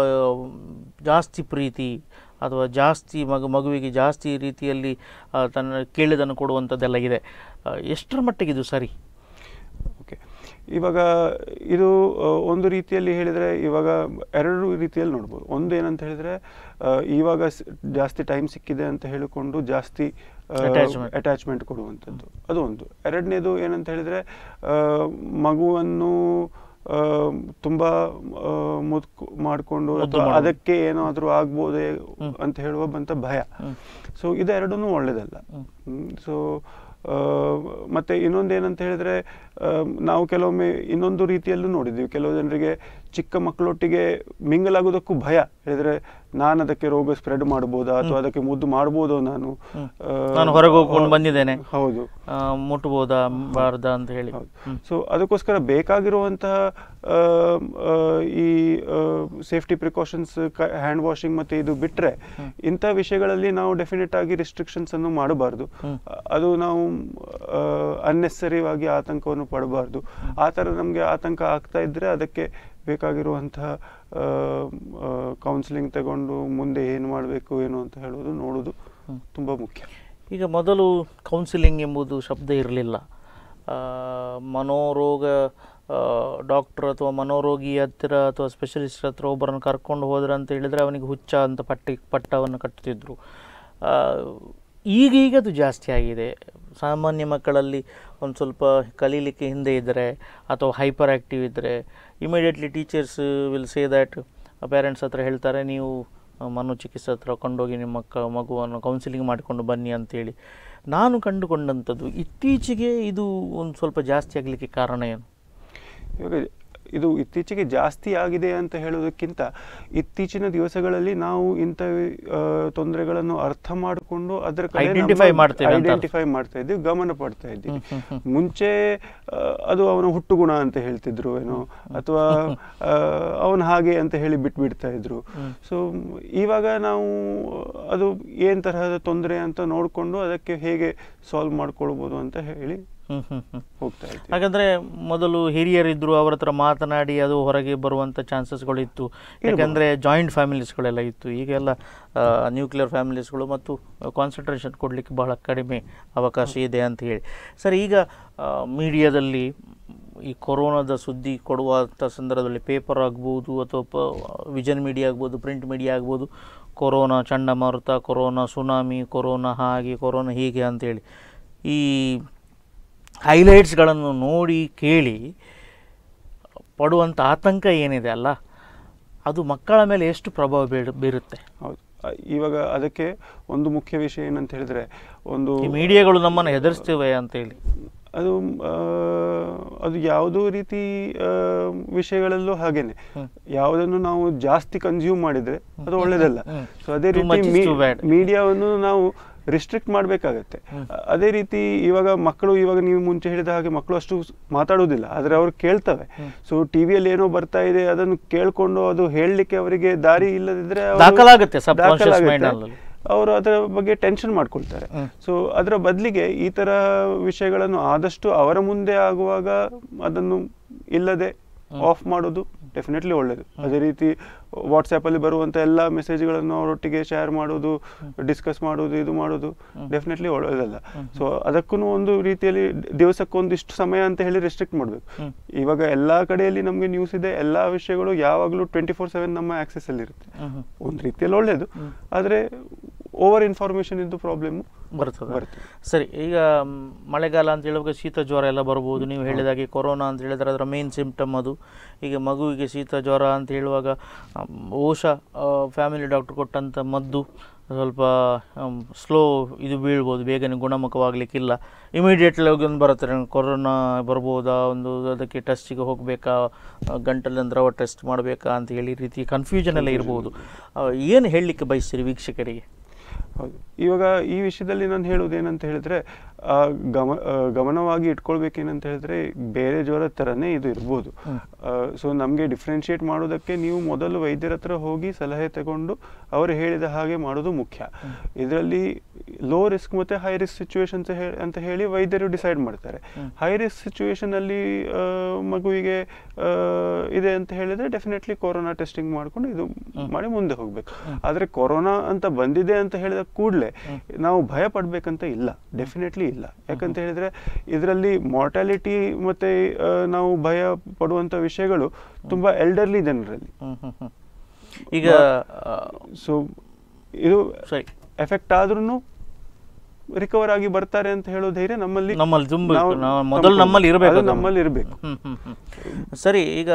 ಜಾಸ್ತಿ ಪ್ರೀತಿ ಅಥವಾ ಜಾಸ್ತಿ ಮಗು ಮಗುವಿಗೆ ಜಾಸ್ತಿ ರೀತಿಯಲ್ಲಿ ಆ, ತನ್ನ ಕೇಳಿದನ್ನು ಕೊಡುವಂಥದ್ದೆಲ್ಲ ಇದೆ ಆ, ಎಷ್ಟರ ಮಟ್ಟಿಗೆ ಇದು ಸರಿ ಓಕೆ ಇವಾಗ ಇದು ಆ, ಒಂದು ರೀತಿಯಲ್ಲಿ ಹೇಳಿದರೆ ಇವಾಗ ಎರಡು ರೀತಿಯಲ್ಲಿ ನೋಡ್ಬೋದು ಒಂದು ಏನಂತ ಹೇಳಿದರೆ ಇವಾಗ ಸ್- ಜಾಸ್ತಿ ಟೈಮ್ ಸಿಕ್ಕಿದೆ ಅಂತ ಹೇಳಿಕೊಂಡು ಜಾಸ್ತಿ Attachment. ಅಟ್ಯಾಚ್ಮೆಂಟ್ ಕೊಡುವಂಥದ್ದು ಅದು ಒಂದು ಎರಡನೇದು ಏನಂತ ಹೇಳಿದರೆ ಮಗುವನ್ನು ಆ, ತುಂಬ ಆ, ಮುದ್ದು ಮಾಡಿಕೊಂಡು ಮುದ್ದು ಅಥವಾ ಮಾಡೋದು. ಅದಕ್ಕೆ ಏನಾದರೂ ಆಗ್ಬೋದೇ ಅಂತ ಹೇಳುವ ಬಂತ ಭಯ ಹ್ಮ್. ಸೊ ಇದೆರಡೂ ಒಳ್ಳೇದಲ್ಲ ಹ್ಮ್. ಸೊ ಮತ್ತೆ ಇನ್ನೊಂದು ಏನಂತ ಹೇಳಿದ್ರೆ ಆ, ನಾವು ಕೆಲವೊಮ್ಮೆ ಇನ್ನೊಂದು ರೀತಿಯಲ್ಲೂ ನೋಡಿದ್ದೀವಿ ಕೆಲವು ಜನರಿಗೆ ಚಿಕ್ಕ ಮಕ್ಕಳೊಟ್ಟಿಗೆ ಮಿಂಗಲ್ ಆಗೋದಕ್ಕೂ ಭಯ ಹೇಳಿದ್ರೆ ನಾನು ಅದಕ್ಕೆ ರೋಗ ಸ್ಪ್ರೆಡ್ ಮಾಡ್ಬೋದಾ ಅಥವಾ ಅದಕ್ಕೆ ಮುದ್ದು ಮಾಡ್ಬೋದೋ ನಾನು ಹ್ಮ್. ಆ, ನಾನು ಹೊರಗೆ ಹೋಗ್ಕೊಂಡು ಬಂದಿದ್ದೇನೆ ಹೌದು ಆ, ಮುಟ್ಬೋದಾ ಬಾರ್ದಾ ಅಂತ ಹೇಳಿ ಹೌದು ಹ್ಮ್. ಸೊ ಅದಕ್ಕೋಸ್ಕರ ಬೇಕಾಗಿರುವಂತಹ ಈ ಸೇಫ್ಟಿ ಪ್ರಿಕಾಷನ್ಸ್ ಹ್ಯಾಂಡ್ ವಾಷಿಂಗ್ ಮತ್ತು ಇದು ಬಿಟ್ಟರೆ ಇಂಥ ವಿಷಯಗಳಲ್ಲಿ ನಾವು ಡೆಫಿನೆಟ್ ಆಗಿ ರಿಸ್ಟ್ರಿಕ್ಷನ್ಸ್ ಅನ್ನು ಮಾಡಬಾರ್ದು ಅದು ನಾವು ಅನ್ನೆಸರಿವಾಗಿ ಆತಂಕವನ್ನು ಪಡಬಾರ್ದು ಆ ಥರ ನಮಗೆ ಆತಂಕ ಆಗ್ತಾ ಇದ್ದರೆ ಅದಕ್ಕೆ ಬೇಕಾಗಿರುವಂತಹ ಕೌನ್ಸಿಲಿಂಗ್ ತಗೊಂಡು ಮುಂದೆ ಏನು ಮಾಡಬೇಕು ಏನು ಅಂತ ಹೇಳೋದು ನೋಡೋದು ತುಂಬ ಮುಖ್ಯ ಈಗ ಮೊದಲು ಕೌನ್ಸಿಲಿಂಗ್ ಎಂಬುದು ಶಬ್ದ ಇರಲಿಲ್ಲ ಮನೋರೋಗ ಡಾಕ್ಟ್ರ್ ಅಥವಾ ಮನೋರೋಗಿ ಹತ್ತಿರ ಅಥವಾ ಸ್ಪೆಷಲಿಸ್ಟ್ ಹತ್ರ ಒಬ್ಬರನ್ನು ಕರ್ಕೊಂಡು ಹೋದ್ರೆ ಅಂತ ಹೇಳಿದರೆ ಅವನಿಗೆ ಹುಚ್ಚ ಅಂತ ಪಟ್ಟಿ ಪಟ್ಟವನ್ನು ಕಟ್ತಿದ್ರು ಆ, ಈಗೀಗ ಅದು ಜಾಸ್ತಿ ಆಗಿದೆ ಸಾಮಾನ್ಯ ಮಕ್ಕಳಲ್ಲಿ ಒಂದು ಸ್ವಲ್ಪ ಕಲೀಲಿಕ್ಕೆ ಹಿಂದೆ ಇದ್ದರೆ ಅಥವಾ ಹೈಪರ್ ಆ್ಯಕ್ಟಿವ್ ಇದ್ದರೆ immediately teachers will say that parents ಹತ್ರ ಹೇಳ್ತಾರೆ ನೀವು ಮನೋಚಿಕಿತ್ಸೆ ಹತ್ರ ಕೊಂಡೋಗಿ ನಿಮ್ಮ ಮಕ್ಕ ಮಗುವನ್ನು ಕೌನ್ಸಿಲಿಂಗ್ ಮಾಡಿಕೊಂಡು ಬನ್ನಿ ಅಂತೇಳಿ ನಾನು ಕಂಡುಕೊಂಡಂಥದ್ದು ಇತ್ತೀಚೆಗೆ ಇದು ಒಂದು ಸ್ವಲ್ಪ ಜಾಸ್ತಿ ಆಗಲಿಕ್ಕೆ ಕಾರಣ ಏನು ಇವಾಗ ಇದು ಇತ್ತೀಚೆಗೆ ಜಾಸ್ತಿ ಆಗಿದೆ ಅಂತ ಹೇಳೋದಕ್ಕಿಂತ ಇತ್ತೀಚಿನ ದಿವಸಗಳಲ್ಲಿ ನಾವು ಇಂಥ ತೊಂದರೆಗಳನ್ನು ಅರ್ಥ ಮಾಡಿಕೊಂಡು ಅದರ Identify ಮಾಡ್ತೇವೆ ಅಂತ ಅರ್ಥ. ಐಡೆಂಟಿಫೈ ಮಾಡ್ತಾ ಇದ್ದೀವಿ ಗಮನ ಪಡ್ತಾ ಇದ್ದೀವಿ ಮುಂಚೆ ಆ, ಅದು ಅವನ ಹುಟ್ಟುಗುಣ ಅಂತ ಹೇಳ್ತಿದ್ರು ಏನೋ ಅಥವಾ ಅವನ ಹಾಗೆ ಅಂತ ಹೇಳಿ ಬಿಟ್ಬಿಡ್ತಾ ಇದ್ರು ಸೊ ಇವಾಗ ನಾವು ಅದು ಏನ್ ತರಹದ ತೊಂದರೆ ಅಂತ ನೋಡಿಕೊಂಡು ಅದಕ್ಕೆ ಹೇಗೆ ಸಾಲ್ವ್ ಮಾಡ್ಕೊಳ್ಬೋದು ಅಂತ ಹೇಳಿ ಹ್ಮ್ ಹ್ಮ್ ಹ್ಮ್ ಹೋಗ್ತಾ ಇದ್ದೀವಿ ಹಾಗಾದ್ರೆ ಮೊದಲು ಹಿರಿಯರಿದ್ರು ಅವರ ಹತ್ರ ಮಾತನಾಡಿ ಅದು ಹೊರಗೆ ಬರುವಂಥ ಚಾನ್ಸಸ್ಗಳು ಇತ್ತು ಯಾಕಂದರೆ ಜಾಯಿಂಟ್ ಫ್ಯಾಮಿಲೀಸ್ಗಳೆಲ್ಲ ಇತ್ತು ಈಗೆಲ್ಲ ನ್ಯೂಕ್ಲಿಯರ್ ಫ್ಯಾಮಿಲೀಸ್ಗಳು ಮತ್ತು ಕಾನ್ಸಂಟ್ರೇಷನ್ ಕೊಡಲಿಕ್ಕೆ ಬಹಳ ಕಡಿಮೆ ಅವಕಾಶ ಇದೆ ಅಂತ ಹೇಳಿ ಸರ್ ಈಗ ಮೀಡಿಯಾದಲ್ಲಿ ಈ ಕೊರೋನಾದ ಸುದ್ದಿ ಕೊಡುವಂಥ ಸಂದರ್ಭದಲ್ಲಿ ಪೇಪರ್ ಆಗ್ಬೋದು ಅಥವಾ ಪ ವಿಜನ್ ಮೀಡಿಯಾ ಆಗ್ಬೋದು ಪ್ರಿಂಟ್ ಮೀಡಿಯಾ ಆಗ್ಬೋದು ಕೊರೋನಾ ಚಂಡಮಾರುತ ಕೊರೋನಾ ಸುನಾಮಿ ಕೊರೋನಾ ಹಾಗೆ ಕೊರೋನಾ ಹೀಗೆ ಅಂತೇಳಿ ಈ ಹೈಲೈಟ್ಸ್ಗಳನ್ನು ನೋಡಿ ಕೇಳಿ ಪಡುವಂಥ ಆತಂಕ ಏನಿದೆ ಅಲ್ಲ ಅದು ಮಕ್ಕಳ ಮೇಲೆ ಎಷ್ಟು ಪ್ರಭಾವ ಬೀರು ಬೀರುತ್ತೆ ಹೌದು ಅ, ಇವಾಗ ಅದಕ್ಕೆ ಒಂದು ಮುಖ್ಯ ವಿಷಯ ಏನಂತ ಹೇಳಿದ್ರೆ ಒಂದು ಈ ಮೀಡಿಯಾಗಳು ನಮ್ಮನ್ನು ಹೆದರಿಸ್ತೇವೆ ಅಂತೇಳಿ ಅದು ಆ, ಅದು ಯಾವುದೋ ರೀತಿ ಆ, ವಿಷಯಗಳಲ್ಲೂ ಹಾಗೇನೆ ಯಾವುದನ್ನು ನಾವು ಜಾಸ್ತಿ ಕನ್ಸ್ಯೂಮ್ ಮಾಡಿದ್ರೆ ಅದು ಒಳ್ಳೇದಲ್ಲ ಹ್ಮ್. ಸೊ ಅದೇ Too much ರೀತಿ is too bad. ಮೀಡಿಯಾವನ್ನು ನಾವು ರಿಸ್ಟ್ರಿಕ್ಟ್ ಮಾಡಬೇಕಾಗತ್ತೆ ಅದೇ ರೀತಿ ಇವಾಗ ಮಕ್ಕಳು ಇವಾಗ ನೀವು ಮುಂಚೆ ಹೇಳಿದ ಹಾಗೆ ಮಕ್ಕಳು ಅಷ್ಟು ಸ್- ಮಾತಾಡೋದಿಲ್ಲ ಆದರೆ ಅವ್ರು ಕೇಳ್ತವೆ ಸೊ ಟಿವಿಯಲ್ಲಿ ಏನೋ ಬರ್ತಾ ಇದೆ ಅದನ್ನು ಕೇಳ್ಕೊಂಡು ಅದು ಹೇಳಲಿಕ್ಕೆ ಅವರಿಗೆ ದಾರಿ ಇಲ್ಲದಿದ್ರೆ ಅವರು- ದಾಖಲಾಗುತ್ತೆ subconscious ದಾಖಲಾಗುತ್ತೆ. mind ಅಲ್ಲಿ. ಅವರು ಅದರ ಬಗ್ಗೆ ಟೆನ್ಷನ್ ಮಾಡ್ಕೊಳ್ತಾರೆ ಸೊ ಅದರ ಬದಲಿಗೆ ಈ ತರ ವಿಷಯಗಳನ್ನು ಆದಷ್ಟು ಅವರ ಮುಂದೆ ಆಗುವಾಗ ಅದನ್ನು ಇಲ್ಲದೆ ಆಫ್ ಮಾಡೋದು ಡೆಫಿನೆಟ್ಲಿ ಒಳ್ಳೇದು ಅದೇ ರೀತಿ ವಾಟ್ಸ್ಆ್ಯಪ್ ಅಲ್ಲಿ ಬರುವಂತ ಎಲ್ಲ ಮೆಸೇಜ್ಗಳನ್ನು ಅವರೊಟ್ಟಿಗೆ ಶೇರ್ ಮಾಡೋದು ಡಿಸ್ಕಸ್ ಮಾಡೋದು ಇದು ಮಾಡೋದು ಡೆಫಿನೆಟ್ಲಿ ಒಳ್ಳೇದಲ್ಲ ಸೊ ಅದಕ್ಕೂ ಒಂದು ರೀತಿಯಲ್ಲಿ ದಿವಸಕ್ಕೊಂದಿಷ್ಟು ಸಮಯ ಅಂತ ಹೇಳಿ ರೆಸ್ಟ್ರಿಕ್ಟ್ ಮಾಡಬೇಕು ಇವಾಗ ಎಲ್ಲಾ ಕಡೆಯಲ್ಲಿ ನಮಗೆ ನ್ಯೂಸ್ ಇದೆ ಎಲ್ಲಾ ವಿಷಯಗಳು ಯಾವಾಗಲೂ ಟ್ವೆಂಟಿ ಫೋರ್ ಸೆವೆನ್ ನಮ್ಮ ಆಕ್ಸೆಸ್ ಅಲ್ಲಿ ಇರುತ್ತೆ ಒಂದು ರೀತಿಯಲ್ಲಿ ಒಳ್ಳೇದು ಆದ್ರೆ ಓವರ್ ಇನ್ಫಾರ್ಮೇಶನ್ ಇದ್ದು ಪ್ರಾಬ್ಲಮ್ ಬರ್ತದೆ ಬರ್ತದೆ. ಸರಿ ಈಗ ಮ್, ಮಳೆಗಾಲ ಅಂತ ಹೇಳುವಾಗ ಶೀತ ಜ್ವರ ಎಲ್ಲ ಬರ್ಬೋದು ನೀವು ಹೇಳಿದಾಗೆ ಕೊರೋನಾ ಅಂತ ಹೇಳಿದ್ರೆ ಅದರ ಮೇನ್ ಸಿಂಪ್ಟಮ್ ಅದು ಈಗ ಮಗುವಿಗೆ ಶೀತ ಜ್ವರ ಅಂತ ಹೇಳುವಾಗ ಅಮ್, ಬಹುಶಃ ಫ್ಯಾಮಿಲಿ ಡಾಕ್ಟರ್ ಕೊಟ್ಟಂಥ ಮದ್ದು ಸ್ವಲ್ಪ ಸ್ಲೋ ಇದು ಬೀಳ್ಬೋದು ಬೇಗನೆ ಗುಣಮುಖವಾಗಲಿಕ್ಕಿಲ್ಲ ಇಮಿಡಿಯೇಟ್ಲಿ ಹೋಗಿ ಒಂದು ಬರುತ್ತೆ ನಂಗೆ ಕೊರೋನಾ ಬರ್ಬೋದಾ ಒಂದು ಅದಕ್ಕೆ ಟೆಸ್ಟಿಗೆ ಹೋಗಬೇಕಾ ಗಂಟಲಿನ ದ್ರವ ಟೆಸ್ಟ್ ಮಾಡಬೇಕಾ ಅಂತ ಹೇಳಿ ಈ ರೀತಿ ಕನ್ಫ್ಯೂಷನ್ ಎಲ್ಲ ಇರ್ಬೋದು ಏನು ಹೇಳಲಿಕ್ಕೆ ಬಯಸ್ತೀರಿ ವೀಕ್ಷಕರಿಗೆ ಹೌದು ಇವಾಗ ಈ ವಿಷಯದಲ್ಲಿ ನಾನು ಹೇಳೋದು ಏನಂತ ಹೇಳಿದ್ರೆ ಆ, ಗಮ ಆ, ಗಮನವಾಗಿ ಇಟ್ಕೊಳ್ಬೇಕೇನಂತ ಹೇಳಿದ್ರೆ ಬೇರೆ ಜ್ವರ ಥರನೇ ಇದು ಇರ್ಬೋದು ಸೊ ನಮಗೆ ಡಿಫ್ರೆನ್ಶಿಯೇಟ್ ಮಾಡೋದಕ್ಕೆ ನೀವು ಮೊದಲು ವೈದ್ಯರ ಹತ್ರ ಹೋಗಿ ಸಲಹೆ ತಗೊಂಡು ಅವರು ಹೇಳಿದ ಹಾಗೆ ಮಾಡೋದು ಮುಖ್ಯ ಇದರಲ್ಲಿ ಲೋ ರಿಸ್ಕ್ ಮತ್ತೆ ಹೈ ರಿಸ್ಕ್ ಸಿಚುವೇಶನ್ಸ್ ಅಂತ ಹೇಳಿ ವೈದ್ಯರು ಡಿಸೈಡ್ ಮಾಡ್ತಾರೆ ಹೈ ರಿಸ್ಕ್ ಸಿಚುವೇಶನ್ ಅಲ್ಲಿ ಆ, ಮಗುವಿಗೆ ಆ, ಇದೆ ಅಂತ ಹೇಳಿದ್ರೆ ಡೆಫಿನೆಟ್ಲಿ ಕೊರೋನಾ ಟೆಸ್ಟಿಂಗ್ ಮಾಡ್ಕೊಂಡು ಇದು ಮಾಡಿ ಮುಂದೆ ಹೋಗ್ಬೇಕು ಆದ್ರೆ ಕೊರೋನಾ ಅಂತ ಬಂದಿದೆ ಅಂತ ಹೇಳಿದ ಕೂಡಲೇ ನಾವು ಭಯ ಪಡ್ಬೇಕಂತ ಇಲ್ಲ ಡೆಫಿನೆಟ್ಲಿ ಇಲ್ಲ ಯಾಕಂತ ಹೇಳಿದ್ರೆ ಇದರಲ್ಲಿ ಮಾರ್ಟಾಲಿಟಿ ಮತ್ತೆ ಆ, ನಾವು ಭಯ ಪಡುವಂತ ವಿಷಯಗಳು ತುಂಬಾ ಎಲ್ಡರ್ಲಿ ಜನರಲ್ಲಿ ಹ್ಮ್ ಹ್ಮ್ ಹ್ಮ್. ಈಗ ಆ, ಸೊ ಇದು ಸರಿ ಎಫೆಕ್ಟ್ ಆದ್ರೂ ರಿಕವರ್ ಆಗಿ ಬರ್ತಾರೆ ಅಂತ ಹೇಳೋ ಧೈರ್ಯ ನಮ್ಮಲ್ಲಿ ನಮ್ಮಲ್ಲಿ ತುಂಬ ನಾವು- ನಾವು ಮೊದಲು ನಮ್ಮ- ನಮ್ಮಲ್ಲಿ ಇರಬೇಕು ಅದು ನಮ್ಮಲ್ಲಿ ಇರಬೇಕು ಹ್ಮ್ ಹ್ಮ್ ಹ್ಮ್. ಸರಿ ಈಗ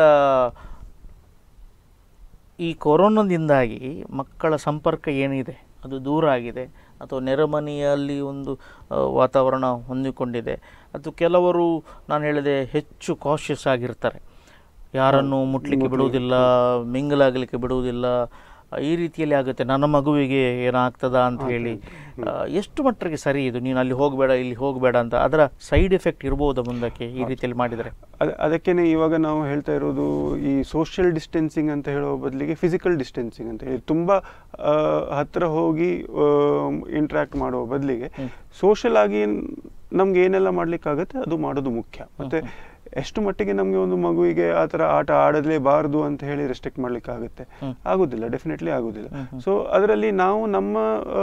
ಈ ಕೊರೋನಾದಿಂದಾಗಿ ಮಕ್ಕಳ ಸಂಪರ್ಕ ಏನಿದೆ ಅದು ದೂರ ಆಗಿದೆ ಅಥವಾ ನೆರೆಮನೆಯಲ್ಲಿ ಒಂದು ಆ, ವಾತಾವರಣ ಹೊಂದಿಕೊಂಡಿದೆ ಅಥವಾ ಕೆಲವರು ನಾನು ಹೇಳಿದೆ ಹೆಚ್ಚು ಕಾಶಿಯಸ್ ಆಗಿರ್ತಾರೆ ಯಾರನ್ನು ಮುಟ್ಲಿಕ್ಕೆ ಬಿಡುವುದಿಲ್ಲ ಮಿಂಗಲ್ ಆಗಲಿಕ್ಕೆ ಬಿಡುವುದಿಲ್ಲ ಈ ರೀತಿಯಲ್ಲಿ ಆಗುತ್ತೆ ನನ್ನ ಮಗುವಿಗೆ ಏನಾಗ್ತದ ಅಂತ ಹೇಳಿ ಆ, ಎಷ್ಟು ಮಟ್ಟಿಗೆ ಸರಿ ಇದು ನೀನು ಅಲ್ಲಿ ಹೋಗಬೇಡ ಇಲ್ಲಿ ಹೋಗಬೇಡ ಅಂತ ಅದರ ಸೈಡ್ ಎಫೆಕ್ಟ್ ಇರ್ಬೋದಾ ಮುಂದಕ್ಕೆ ಈ ರೀತಿಯಲ್ಲಿ ಮಾಡಿದರೆ ಅದ ಅದಕ್ಕೇನೆ ಇವಾಗ ನಾವು ಹೇಳ್ತಾ ಇರೋದು ಈ ಸೋಷಿಯಲ್ ಡಿಸ್ಟೆನ್ಸಿಂಗ್ ಅಂತ ಹೇಳೋ ಬದಲಿಗೆ ಫಿಸಿಕಲ್ ಡಿಸ್ಟೆನ್ಸಿಂಗ್ ಅಂತ ಹೇಳಿ ತುಂಬ ಆ, ಹತ್ರ ಹೋಗಿ ಇಂಟ್ರ್ಯಾಕ್ಟ್ ಮಾಡುವ ಬದಲಿಗೆ ಸೋಷಿಯಲ್ ಆಗಿ ನಮ್ಗೆ ಏನೆಲ್ಲ ಮಾಡ್ಲಿಕ್ಕಾಗತ್ತೆ ಅದು ಮಾಡೋದು ಮುಖ್ಯ ಮತ್ತೆ ಎಷ್ಟು ಮಟ್ಟಿಗೆ ನಮಗೆ ಒಂದು ಮಗುವಿಗೆ ಆ ಥರ ಆಟ ಆಡಲೇಬಾರದು ಅಂತ ಹೇಳಿ ರೆಸ್ಟ್ರಿಕ್ಟ್ ಮಾಡ್ಲಿಕ್ಕೆ ಆಗುತ್ತೆ ಆಗುದಿಲ್ಲ ಡೆಫಿನೆಟ್ಲಿ ಆಗುದಿಲ್ಲ ಸೊ ಅದರಲ್ಲಿ ನಾವು ನಮ್ಮ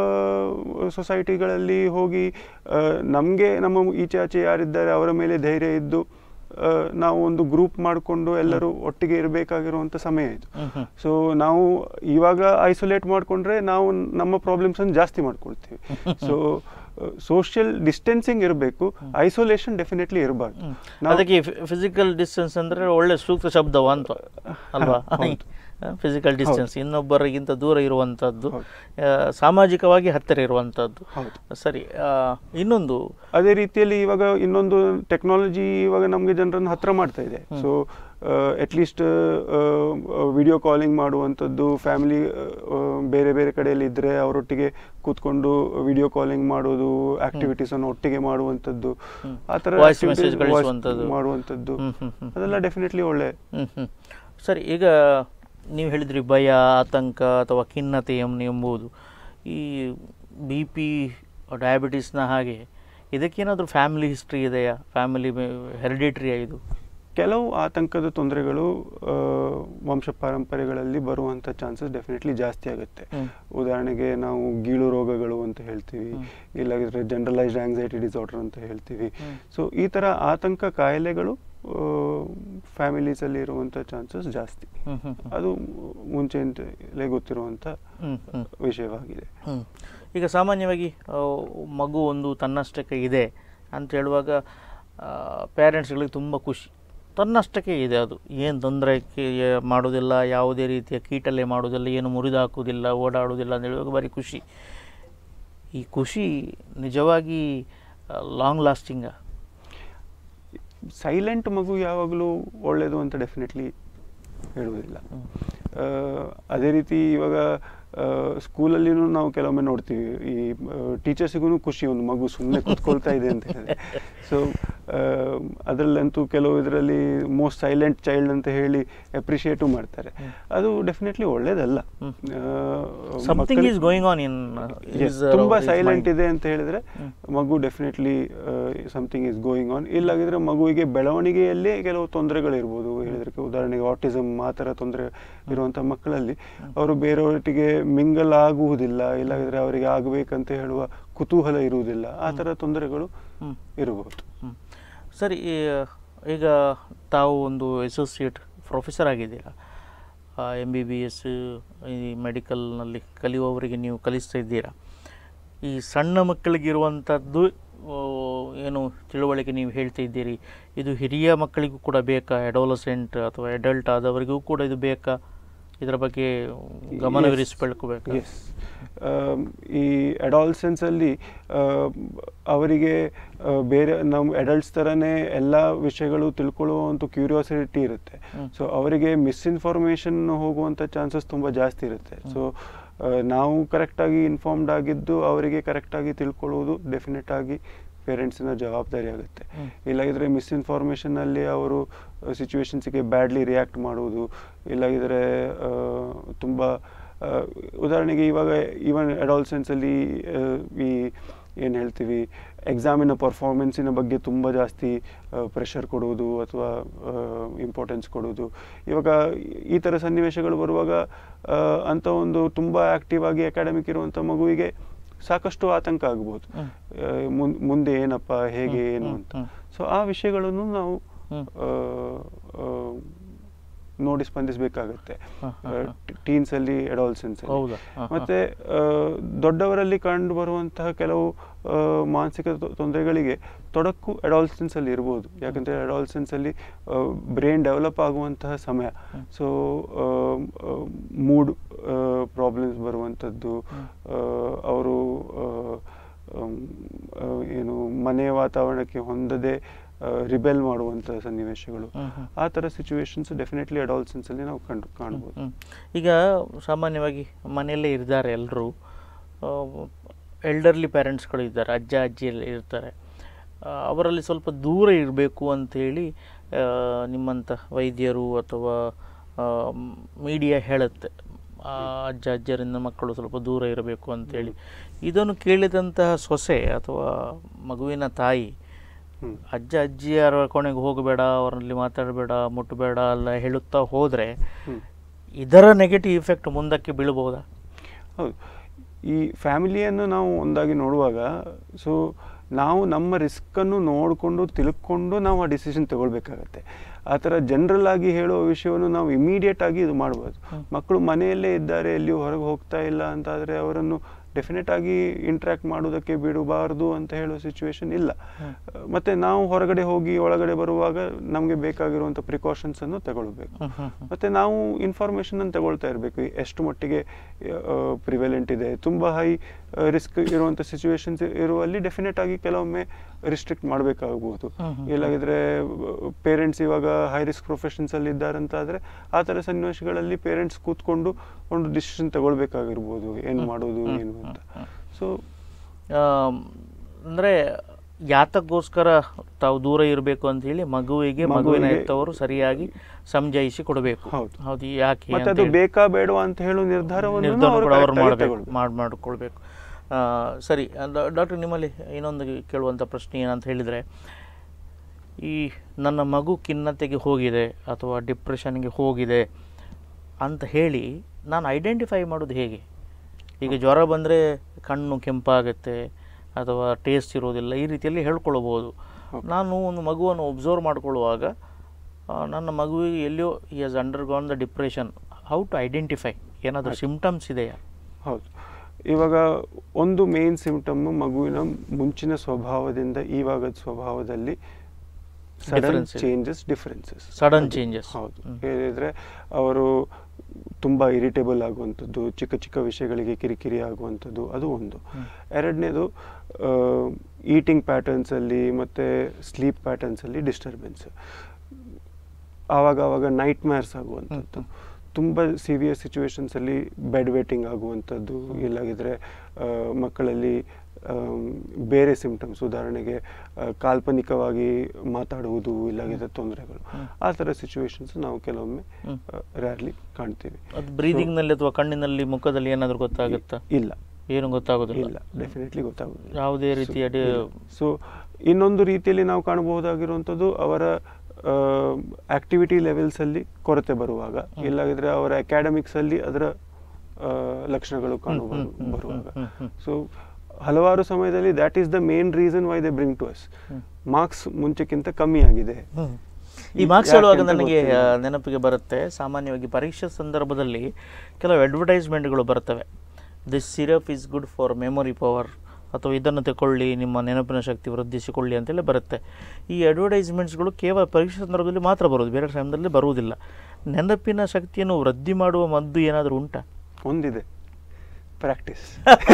ಸೊಸೈಟಿಗಳಲ್ಲಿ ಹೋಗಿ ನಮಗೆ ನಮ್ಮ ಈಚೆ ಆಚೆ ಯಾರಿದ್ದಾರೆ ಅವರ ಮೇಲೆ ಧೈರ್ಯ ಇದ್ದು ಆ, ನಾವು ಒಂದು ಗ್ರೂಪ್ ಮಾಡಿಕೊಂಡು ಎಲ್ಲರೂ ಒಟ್ಟಿಗೆ ಇರಬೇಕಾಗಿರುವಂಥ ಸಮಯ ಇದು ಸೊ ನಾವು ಇವಾಗ ಐಸೋಲೇಟ್ ಮಾಡಿಕೊಂಡ್ರೆ ನಾವು ನಮ್ಮ ಪ್ರಾಬ್ಲಮ್ಸ್ ಅನ್ನು ಜಾಸ್ತಿ ಮಾಡ್ಕೊಳ್ತೀವಿ ಸೊ ಸೋಷಿಯಲ್ ಡಿಸ್ಟೆನ್ಸಿಂಗ್ ಇರಬೇಕು ಐಸೋಲೇಷನ್ ಡೆಫಿನೆಟ್ಲಿ ಇರಬಾರ್ದು ಅದಕ್ಕೆ ಫಿಸಿಕಲ್ ಡಿಸ್ಟೆನ್ಸ್ ಅಂದ್ರೆ ಒಳ್ಳೆ ಸೂಕ್ತ ಶಬ್ದವ ಅಂತ ಅಲ್ವಾ ಹೌದು. ಫಿಸಿಕಲ್ ಡಿಸ್ಟೆನ್ಸ್ ಇನ್ನೊಬ್ಬರಿಗಿಂತ ದೂರ ಇರುವಂಥದ್ದು ಹೌದು. ಆ, ಸಾಮಾಜಿಕವಾಗಿ ಹತ್ತಿರ ಇರುವಂಥದ್ದು ಹೌದು. ಸರಿ ಆ, ಇನ್ನೊಂದು ಅದೇ ರೀತಿಯಲ್ಲಿ ಇವಾಗ ಇನ್ನೊಂದು ಟೆಕ್ನಾಲಜಿ ಇವಾಗ ನಮಗೆ ಜನರನ್ನು ಹತ್ರ ಮಾಡ್ತಾ ಇದೆ ಸೊ ಅಟ್ಲೀಸ್ಟ್ ವಿಡಿಯೋ ಕಾಲಿಂಗ್ ಮಾಡುವಂಥದ್ದು ಫ್ಯಾಮಿಲಿ ಬೇರೆ ಬೇರೆ ಕಡೆಯಲ್ಲಿ ಇದ್ದರೆ ಅವರೊಟ್ಟಿಗೆ ಕೂತ್ಕೊಂಡು ವಿಡಿಯೋ ಕಾಲಿಂಗ್ ಮಾಡೋದು ಆಕ್ಟಿವಿಟೀಸ್ ಅನ್ನು ಒಟ್ಟಿಗೆ ಮಾಡುವಂಥದ್ದು ಆ ಥರ Voice activities- message voice ಕಳಿಸುವಂಥದ್ದು. ಮಾಡುವಂಥದ್ದು ಹ್ಮ್, ಹ್ಮ್, ಹ್ಮ್. ಅದೆಲ್ಲ ಡೆಫಿನೆಟ್ಲಿ ಒಳ್ಳೆ ಹ್ಮ್ ಹ್ಮ್. ಸರಿ ಈಗ ನೀವು ಹೇಳಿದ್ರಿ ಭಯ ಆತಂಕ ಅಥವಾ ಖಿನ್ನತೆ ಎಂ- ಎಂಬುದು ಈ ಬಿ ಪಿ ಡಯಾಬಿಟೀಸ್ನ ಹಾಗೆ ಇದಕ್ಕೇನಾದರೂ ಫ್ಯಾಮಿಲಿ ಹಿಸ್ಟ್ರಿ ಇದೆಯಾ ಫ್ಯಾಮಿಲಿ ಹೆರಿಡಿಟ್ರಿಯಾ ಇದು ಕೆಲವು ಆತಂಕದ ತೊಂದರೆಗಳು ಆ, ವಂಶ ಪಾರಂಪರ್ಯಗಳಲ್ಲಿ ಬರುವಂಥ ಚಾನ್ಸಸ್ ಡೆಫಿನೆಟ್ಲಿ ಜಾಸ್ತಿ ಆಗುತ್ತೆ ಹ್ಮ್. ಉದಾಹರಣೆಗೆ ನಾವು ಗೀಳು ರೋಗಗಳು ಅಂತ ಹೇಳ್ತೀವಿ ಇಲ್ಲಾಗಿದ್ರೆ ಜನರಲೈಸ್ಡ್ ಆಂಗ್ಸೈಟಿ ಡಿಸಾರ್ಡರ್ ಅಂತ ಹೇಳ್ತೀವಿ ಸೊ ಈ ಥರ ಆತಂಕ ಕಾಯಿಲೆಗಳು ಫ್ಯಾಮಿಲೀಸಲ್ಲಿ ಇರುವಂಥ ಚಾನ್ಸಸ್ ಜಾಸ್ತಿ ಹ್ಮ್ ಹ್ಮ್ ಹ್ಮ್. ಅದು ಮುಂಚೆಯಿಂದಲೇ ಗೊತ್ತಿರುವಂಥ ಹ್ಮ್ ಹ್ಮ್. ವಿಷಯವಾಗಿದೆ ಹ್ಮ್. ಈಗ ಸಾಮಾನ್ಯವಾಗಿ ಆ, ಮಗು ಒಂದು ತನ್ನಷ್ಟಕ್ಕೆ ಇದೆ ಅಂತ ಹೇಳುವಾಗ ಪೇರೆಂಟ್ಸ್ಗಳಿಗೆ ತುಂಬ ಖುಷಿ ತನ್ನಷ್ಟಕ್ಕೆ ಇದೆ ಅದು ಏನು ತೊಂದರೆ ಮಾಡೋದಿಲ್ಲ ಯಾವುದೇ ರೀತಿಯ ಕೀಟಲೆ ಮಾಡೋದಿಲ್ಲ ಏನು ಮುರಿದು ಹಾಕೋದಿಲ್ಲ ಓಡಾಡೋದಿಲ್ಲ ಅಂತ ಹೇಳುವಾಗ ಭಾರಿ ಖುಷಿ ಈ ಖುಷಿ ನಿಜವಾಗಿ ಲಾಂಗ್ ಲಾಸ್ಟಿಂಗ ಸೈಲೆಂಟ್ ಮಗು ಯಾವಾಗಲೂ ಒಳ್ಳೆಯದು ಅಂತ ಡೆಫಿನೆಟ್ಲಿ ಹೇಳುವುದಿಲ್ಲ ಆ, ಅದೇ ರೀತಿ ಇವಾಗ ಸ್ಕೂಲಲ್ಲಿನೂ ನಾವು ಕೆಲವೊಮ್ಮೆ ನೋಡ್ತೀವಿ ಈ ಟೀಚರ್ಸಿಗೂ ಖುಷಿ ಒಂದು ಮಗು ಸುಮ್ಮನೆ ಕೂತ್ಕೊಳ್ತಾ ಇದೆ ಅಂತ ಹೇಳಿದ್ರೆ ಸೊ ಅದರಲ್ಲಂತೂ ಕೆಲವು ಇದರಲ್ಲಿ ಮೋಸ್ಟ್ ಸೈಲೆಂಟ್ ಚೈಲ್ಡ್ ಅಂತ ಹೇಳಿ ಅಪ್ರಿಷಿಯೇಟು ಮಾಡ್ತಾರೆ ಅದು ಡೆಫಿನೆಟ್ಲಿ ಒಳ್ಳೇದಲ್ಲ ಹ್ಮ್. ಆ, ಸಮಥಿಂಗ್ ಮಕ್ಕಳು- is going on in Yes, ತುಂಬಾ ಸೈಲೆಂಟ್ ಇದೆ ಅಂತ ಹೇಳಿದ್ರೆ ಮಗು definitely something is going on ಇಲ್ಲಾಗಿದ್ರೆ ಮಗುವಿಗೆ ಬೆಳವಣಿಗೆಯಲ್ಲೇ ಕೆಲವು ತೊಂದರೆಗಳಿರ್ಬೋದು ಹೇಳಿದ್ರೆ ಉದಾಹರಣೆಗೆ ಆಟಿಸಮ್ ಆ ಥರ ತೊಂದರೆ ಇರುವಂಥ ಮಕ್ಕಳಲ್ಲಿ ಅವರು ಬೇರೆಯವರೊಟ್ಟಿಗೆ ಮಿಂಗಲ್ ಆಗುವುದಿಲ್ಲ ಇಲ್ಲಾಗಿದ್ರೆ ಅವರಿಗೆ ಆಗಬೇಕಂತ ಹೇಳುವ ಕುತೂಹಲ ಇರುವುದಿಲ್ಲ ಆ ಥರ ತೊಂದರೆಗಳು ಹ್ಮ್. ಇರಬಹುದು ಹ್ಮ್. ಸರಿ ಈ- ಈಗ ತಾವು ಒಂದು ಅಸೋಸಿಯೇಟ್ ಪ್ರೊಫೆಸರ್ ಆಗಿದ್ದೀರಾ ಎಮ್ ಬಿ ಬಿ ಎಸ್ ಈ ಮೆಡಿಕಲ್ನಲ್ಲಿ ಕಲಿಯುವವರಿಗೆ ನೀವು ಕಲಿಸ್ತಾ ಇದ್ದೀರಾ ಈ ಸಣ್ಣ ಮಕ್ಕಳಿಗಿರುವಂಥದ್ದು ಆ, ಏನು ತಿಳುವಳಿಕೆ ನೀವು ಹೇಳ್ತಾ ಇದ್ದೀರಿ ಇದು ಹಿರಿಯ ಮಕ್ಕಳಿಗೂ ಕೂಡ ಬೇಕಾ ಎಡೋಲಸೆಂಟ್ ಅಥವಾ ಅಡಲ್ಟ್ ಆದವರಿಗೂ ಕೂಡ ಇದು ಬೇಕಾ ಇದರ ಬಗ್ಗೆ ಗಮನವಿರಿಸ್ಕೊಳ್ಕೋಬೇಕು ಎಸ್ ಈ ಅಡಾಲ್ಸೆನ್ಸ್ ಅಲ್ಲಿ ಆ, ಅವರಿಗೆ ಆ, ಬೇರೆ ನಮ್ಮ ಅಡಲ್ಟ್ಸ್ ಥರನೇ ಎಲ್ಲ ವಿಷಯಗಳು ತಿಳ್ಕೊಳ್ಳುವಂಥ ಕ್ಯೂರಿಯಾಸಿಟಿ ಇರುತ್ತೆ ಸೊ ಅವರಿಗೆ ಮಿಸ್ಇನ್ಫಾರ್ಮೇಷನ್ ಹೋಗುವಂಥ ಚಾನ್ಸಸ್ ತುಂಬ ಜಾಸ್ತಿ ಇರುತ್ತೆ ಸೊ ನಾವು ಕರೆಕ್ಟಾಗಿ ಇನ್ಫಾರ್ಮ್ಡ್ ಆಗಿದ್ದು ಅವರಿಗೆ ಕರೆಕ್ಟಾಗಿ ತಿಳ್ಕೊಳ್ಳುವುದು ಡೆಫಿನೆಟ್ ಆಗಿ ಪೇರೆಂಟ್ಸಿನ ಜವಾಬ್ದಾರಿ ಆಗುತ್ತೆ ಇಲ್ಲಾಗಿದ್ರೆ ಮಿಸ್ಇನ್ಫಾರ್ಮೇಷನಲ್ಲಿ ಅವರು ಸಿಚುವೇಶನ್ಸ್ಗೆ ಬ್ಯಾಡ್ಲಿ ರಿಯಾಕ್ಟ್ ಮಾಡುವುದು ಇಲ್ಲಾಗಿದ್ರೆ ತುಂಬ ಉದಾಹರಣೆಗೆ ಇವಾಗ ಈವನ್ ಅಡಾಲ್ಸೆನ್ಸಲ್ಲಿ ಈ ಏನು ಹೇಳ್ತೀವಿ ಎಕ್ಸಾಮಿನ ಪರ್ಫಾರ್ಮೆನ್ಸಿನ ಬಗ್ಗೆ ತುಂಬ ಜಾಸ್ತಿ ಪ್ರೆಷರ್ ಕೊಡುವುದು ಅಥವಾ ಇಂಪಾರ್ಟೆನ್ಸ್ ಕೊಡುವುದು ಇವಾಗ ಈ ಥರ ಸನ್ನಿವೇಶಗಳು ಬರುವಾಗ ಆ, ಅಂಥ ಒಂದು ತುಂಬ ಆ್ಯಕ್ಟಿವ್ ಆಗಿ ಅಕಾಡೆಮಿಕ್ ಇರುವಂಥ ಮಗುವಿಗೆ ಸಾಕಷ್ಟು ಆತಂಕ ಆಗ್ಬೋದು ಹ್ಮ್. ಆ, ಮುನ್- ಮುಂದೆ ಏನಪ್ಪ ಹೇಗೆ ಹ್ಮ್, ಏನು ಹ್ಮ್, ಅಂತ ಹ್ಮ್. ಸೊ ಆ ವಿಷಯಗಳನ್ನು ನಾವು ಹ್ಮ್. ಆ, ಆ, ನೋಡಿ ಸ್ಪಂದಿಸಬೇಕಾಗತ್ತೆ ಹ, ಹ, ಹ. ಟೀನ್ಸ್ ಅಲ್ಲಿ ಅಡಾಲ್ಸೆನ್ಸ್ ಹೌದಾ? ಹ, ಹ. ಮತ್ತೆ ಆ, ದೊಡ್ಡವರಲ್ಲಿ ಕಂಡು ಬರುವಂತಹ ಕೆಲವು ಆ, ಮಾನಸಿಕ ತೊ- ತೊಂದರೆಗಳಿಗೆ ತೊಡಕು ಅಡಾಲ್ಸೆನ್ಸ್ ಅಲ್ಲಿ ಇರ್ಬೋದು ಯಾಕಂದ್ರೆ ಅಡಾಲ್ಸೆನ್ಸ್ ಅಲ್ಲಿ ಬ್ರೈನ್ ಡೆವಲಪ್ ಆಗುವಂತಹ ಸಮಯ ಸೊ ಮೂಡ್ ಪ್ರಾಬ್ಲಮ್ಸ್ ಬರುವಂಥದ್ದು ಅವರು ಆಮ್, ಆ, ಏನು ಮನೆಯ ವಾತಾವರಣಕ್ಕೆ ಹೊಂದದೆ ರಿಬೆಲ್ ಮಾಡುವಂಥ ಸನ್ನಿವೇಶಗಳು ಹ್ಮ್, ಹ್ಮ್. ಆ ಥರ ಸಿಚುವೇಶನ್ಸ್ ಡೆಫಿನೆಟ್ಲಿ ಅಡಾಲ್ಸನ್ಸಲ್ಲಿ ನಾವು ಕಂಡು ಕಾಣ್ಬೋದು ಹ್ಮ್. ಈಗ ಸಾಮಾನ್ಯವಾಗಿ ಮನೆಯಲ್ಲೇ ಇದ್ದಾರೆ ಎಲ್ಲರೂ ಎಲ್ಡರ್ಲಿ ಪೇರೆಂಟ್ಸ್ಗಳು ಇದ್ದಾರೆ ಅಜ್ಜ ಅಜ್ಜಿ ಎಲ್ಲ ಇರ್ತಾರೆ ಆ, ಅವರಲ್ಲಿ ಸ್ವಲ್ಪ ದೂರ ಇರಬೇಕು ಅಂಥೇಳಿ ನಿಮ್ಮಂಥ ವೈದ್ಯರು ಅಥವಾ ಮೀಡಿಯಾ ಹೇಳುತ್ತೆ ಆ, ಅಜ್ಜ ಅಜ್ಜರಿಂದ ಮಕ್ಕಳು ಸ್ವಲ್ಪ ದೂರ ಇರಬೇಕು ಅಂತೇಳಿ ಇದನ್ನು ಕೇಳಿದಂತಹ ಸೊಸೆ ಅಥವಾ ಮಗುವಿನ ತಾಯಿ ಹ್ಮ್. ಅಜ್ಜ ಅಜ್ಜಿಯರ ಕೊನೆಗೆ ಹೋಗಬೇಡ ಅವರಲ್ಲಿ ಮಾತಾಡಬೇಡ ಮುಟ್ಟಬೇಡ ಎಲ್ಲ ಹೇಳುತ್ತಾ ಹೋದರೆ ಹ್ಮ್. ಇದರ ನೆಗೆಟಿವ್ ಇಫೆಕ್ಟ್ ಮುಂದಕ್ಕೆ ಬೀಳಬಹುದಾ ಹೌದು ಈ ಫ್ಯಾಮಿಲಿಯನ್ನು ನಾವು ಒಂದಾಗಿ ನೋಡುವಾಗ ಸೊ ನಾವು ನಮ್ಮ ರಿಸ್ಕನ್ನು ನೋಡಿಕೊಂಡು ತಿಳ್ಕೊಂಡು ನಾವು ಆ ಡಿಸಿಷನ್ ತಗೊಳ್ಬೇಕಾಗತ್ತೆ ಆ ಥರ ಜನರಲ್ ಆಗಿ ಹೇಳುವ ವಿಷಯವನ್ನು ನಾವು ಇಮಿಡಿಯೇಟ್ ಆಗಿ ಇದು ಮಾಡ್ಬೋದು ಮಕ್ಕಳು ಮನೆಯಲ್ಲೇ ಇದ್ದಾರೆ ಎಲ್ಲಿಯೂ ಹೊರಗೆ ಹೋಗ್ತಾ ಇಲ್ಲ ಅಂತಾದರೆ ಅವರನ್ನು ಡೆಫಿನೆಟ್ ಆಗಿ ಇಂಟ್ರ್ಯಾಕ್ಟ್ ಮಾಡೋದಕ್ಕೆ ಬಿಡಬಾರ್ದು ಅಂತ ಹೇಳೋ ಸಿಚುವೇಶನ್ ಇಲ್ಲ ಮತ್ತೆ ನಾವು ಹೊರಗಡೆ ಹೋಗಿ ಒಳಗಡೆ ಬರುವಾಗ ನಮಗೆ ಬೇಕಾಗಿರುವಂಥ ಪ್ರಿಕಾಷನ್ಸ್ ಅನ್ನು ತಗೊಳ್ಬೇಕು ಹ್ಮ್, ಹ್ಮ್, ಹ್ಮ್. ಮತ್ತೆ ನಾವು ಇನ್ಫಾರ್ಮೇಶನ್ ಅನ್ನು ತಗೊಳ್ತಾ ಇರಬೇಕು ಎಷ್ಟು ಮಟ್ಟಿಗೆ ಪ್ರಿವೆಲೆಂಟ್ ಇದೆ ತುಂಬಾ ಹೈ ರಿಸ್ಕ್ ಇರುವಂತ ಸಿಚುವೇಶನ್ಸ್ ಇರುವಲ್ಲಿ ಡೆಫಿನೆಟ್ ಆಗಿ ಕೆಲವೊಮ್ಮೆ ರಿಸ್ಟ್ರಿಕ್ಟ್ ಮಾಡಬೇಕಾಗಬಹುದು ಹ್ಮ್, ಹ್ಮ್. ಇಲ್ಲಾಗಿದ್ರೆ ಪೇರೆಂಟ್ಸ್ ಇವಾಗ ಹೈ ರಿಸ್ಕ್ ಪ್ರೊಫೆಷನ್ಸ್ ಅಲ್ಲಿ ಇದ್ದಾರಂತಾದ್ರೆ ಆ ತರ ಸನ್ನಿವೇಶಗಳಲ್ಲಿ ಪೇರೆಂಟ್ಸ್ ಕೂತ್ಕೊಂಡು ಒಂದು ಡಿಸಿಷನ್ ತಗೊಳ್ಬೇಕಾಗಿರ್ಬೋದು ಏನ್ ಮಾಡೋದು ಏನು ಅಂತ ಸೊ ಆಮ್, ಅಂದ್ರೆ ಯಾತಕ್ಕೋಸ್ಕರ ತಾವು ದೂರ ಇರಬೇಕು ಅಂತ ಹೇಳಿ ಮಗುವಿಗೆ ಮಗುವಿನ ಮಗುವಿಗೆ- ಹೆತ್ತವರು ಸರಿಯಾಗಿ ಸಮಜಾಯಿಸಿ ಕೊಡಬೇಕು ಹೌದು. ಹೌದು ಯಾಕೆ ಮತ್ತೆ ಅಂತ ಅದು ಹೇಳಿ. ಬೇಕಾ ಬೇಡವಾ ಅಂತ ಹೇಳೋ ನಿರ್ಧಾರವನ್ನು ನಿರ್ಧಾರ ಅವರು ಕೂಡ ಅವರು correct ಆಗಿ ಮಾಡಬೇಕು ತಗೊಳ್ಬೇಕು. ಮಾಡಿ ಮಾಡಿಕೊಳ್ಬೇಕು ಆ, ಸರಿ ಡಾಕ್ಟರ್ ನಿಮ್ಮಲ್ಲಿ ಇನ್ನೊಂದು ಕೇಳುವಂಥ ಪ್ರಶ್ನೆ ಏನಂತ ಹೇಳಿದರೆ ಈ ನನ್ನ ಮಗು ಖಿನ್ನತೆಗೆ ಹೋಗಿದೆ ಅಥವಾ ಡಿಪ್ರೆಷನ್ಗೆ ಹೋಗಿದೆ ಅಂತ ಹೇಳಿ ನಾನು ಐಡೆಂಟಿಫೈ ಮಾಡೋದು ಹೇಗೆ ಈಗ ಜ್ವರ ಬಂದರೆ ಕಣ್ಣು ಕೆಂಪಾಗುತ್ತೆ ಅಥವಾ ಟೇಸ್ಟ್ ಇರೋದಿಲ್ಲ ಈ ರೀತಿಯಲ್ಲಿ ಹೇಳ್ಕೊಳ್ಬೋದು ನಾನು ಒಂದು ಮಗುವನ್ನು ಒಬ್ಸರ್ವ್ ಮಾಡ್ಕೊಳ್ಳುವಾಗ ಆ, ನನ್ನ ಮಗುವಿಗೆ ಎಲ್ಲಿಯೋ ಈ has undergone the depression how to identify ಏನಾದರೂ ಸಿಂಪ್ಟಮ್ಸ್ ಇದೆಯಾ ಹೌದು ಇವಾಗ ಒಂದು ಮೇನ್ ಸಿಂಪ್ಟಮ್ ಮಗುವಿನ ಮುಂಚಿನ ಸ್ವಭಾವದಿಂದ ಇವಾಗದ ಸ್ವಭಾವದಲ್ಲಿ ಸಡನ್ Difference ಇದೆ. Changes differences Sudden changes. ಹೌದು ಹ್ಮ್. ಹೇಳಿದ್ರೆ ಅವರು ತುಂಬಾ ಇರಿಟೇಬಲ್ ಆಗುವಂಥದ್ದು ಚಿಕ್ಕ ಚಿಕ್ಕ ವಿಷಯಗಳಿಗೆ ಕಿರಿಕಿರಿ ಆಗುವಂಥದ್ದು ಅದು ಒಂದು ಎರಡನೇದು ಈಟಿಂಗ್ ಪ್ಯಾಟರ್ನ್ಸ್ ಅಲ್ಲಿ ಮತ್ತೆ ಸ್ಲೀಪ್ ಪ್ಯಾಟರ್ನ್ಸ್ ಅಲ್ಲಿ ಡಿಸ್ಟರ್ಬೆನ್ಸ್ ಆವಾಗ ಆವಾಗ ನೈಟ್ ಮ್ಯಾರ್ಸ್ ಆಗುವಂಥದ್ದು ತುಂಬ ಸಿವಿಯರ್ ಸಿಚುವೇಶನ್ಸ್ ಅಲ್ಲಿ ಬೆಡ್ ವೇಟಿಂಗ್ ಆಗುವಂಥದ್ದು ಇಲ್ಲಾಗಿದ್ರೆ ಆ, ಮಕ್ಕಳಲ್ಲಿ ಆಮ್, ಬೇರೆ ಸಿಂಪ್ಟಮ್ಸ್ ಉದಾಹರಣೆಗೆ ಆ, ಕಾಲ್ಪನಿಕವಾಗಿ ಮಾತಾಡುವುದು ಇಲ್ಲಾಗಿದ್ರೆ ತೊಂದರೆಗಳು ಆ ಥರ ಸಿಚುವೇಶನ್ಸ್ ನಾವು ಕೆಲವೊಮ್ಮೆ ಹ್ಮ್. ರ್ಯಾರ್ಲಿ ಕಾಣ್ತೀವಿ ಅದು ಬ್ರೀದಿಂಗ್ನಲ್ಲಿ ಅಥವಾ ಕಣ್ಣಿನಲ್ಲಿ ಮುಖದಲ್ಲಿ ಏನಾದರೂ ಗೊತ್ತಾಗುತ್ತಾ ಇಲ್ಲ ಏನು ಗೊತ್ತಾಗೋದಿಲ್ಲ ಇಲ್ಲ ಡೆಫಿನೆಟ್ಲಿ ಗೊತ್ತಾಗೋದಿಲ್ಲ ಯಾವುದೇ ರೀತಿಯ ಡಿ- ಸೊ ಇನ್ನೊಂದು ರೀತಿಯಲ್ಲಿ ನಾವು ಕಾಣಬಹುದಾಗಿರುವಂಥದ್ದು ಅವರ ಆಕ್ಟಿವಿಟಿ ಲೆವೆಲ್ಸ್ ಅಲ್ಲಿ ಕೊರತೆ ಬರುವಾಗ ಇಲ್ಲಾಗಿದ್ರೆ ಅವರ ಅಕಾಡೆಮಿಕ್ಸ್ ಅಲ್ಲಿ ಅದರ ಆ, ಲಕ್ಷಣಗಳು ಕಾಣಬಹುದು ಬರುವಾಗ ಹ್ಮ್, ಹ್ಮ್. ಸೊ ಹಲವಾರು ಸಮಯದಲ್ಲಿ that is the main reason why they bring to us marks ಮುಂಚೆಕ್ಕಿಂತ ಕಮ್ಮಿ ಆಗಿದೆ ಹ್ಮ್. ಈ ಈ- ಮಾರ್ಕ್ಸ್ ಯಾಕೆ ಹೇಳುವಾಗ ಅಂತ ನನಗೆ ಗೊತ್ತಿಲ್ಲ. ಆ, ನೆನಪಿಗೆ ಬರುತ್ತೆ ಸಾಮಾನ್ಯವಾಗಿ ಪರೀಕ್ಷೆ ಸಂದರ್ಭದಲ್ಲಿ ಕೆಲವು ಅಡ್ವರ್ಟೈಸ್ಮೆಂಟ್ಗಳು ಬರ್ತವೆ this syrup is good for memory power ಅಥವಾ ಇದನ್ನು ತಗೊಳ್ಳಿ ನಿಮ್ಮ ನೆನಪಿನ ಶಕ್ತಿ ವೃದ್ಧಿಸಿಕೊಳ್ಳಿ ಅಂತೇಳಿ ಬರುತ್ತೆ ಈ ಅಡ್ವರ್ಟೈಸ್ಮೆಂಟ್ಸ್ಗಳು ಕೇವಲ ಪರೀಕ್ಷೆ ಸಂದರ್ಭದಲ್ಲಿ ಮಾತ್ರ ಬರೋದು ಬೇರೆ ಟೈಮ್ದಲ್ಲಿ ಬರುವುದಿಲ್ಲ ನೆನಪಿನ ಶಕ್ತಿಯನ್ನು ವೃದ್ಧಿ ಮಾಡುವ ಮದ್ದು ಏನಾದರೂ ಉಂಟಾ ಒಂದಿದೆ ಪ್ರಾಕ್ಟೀಸ್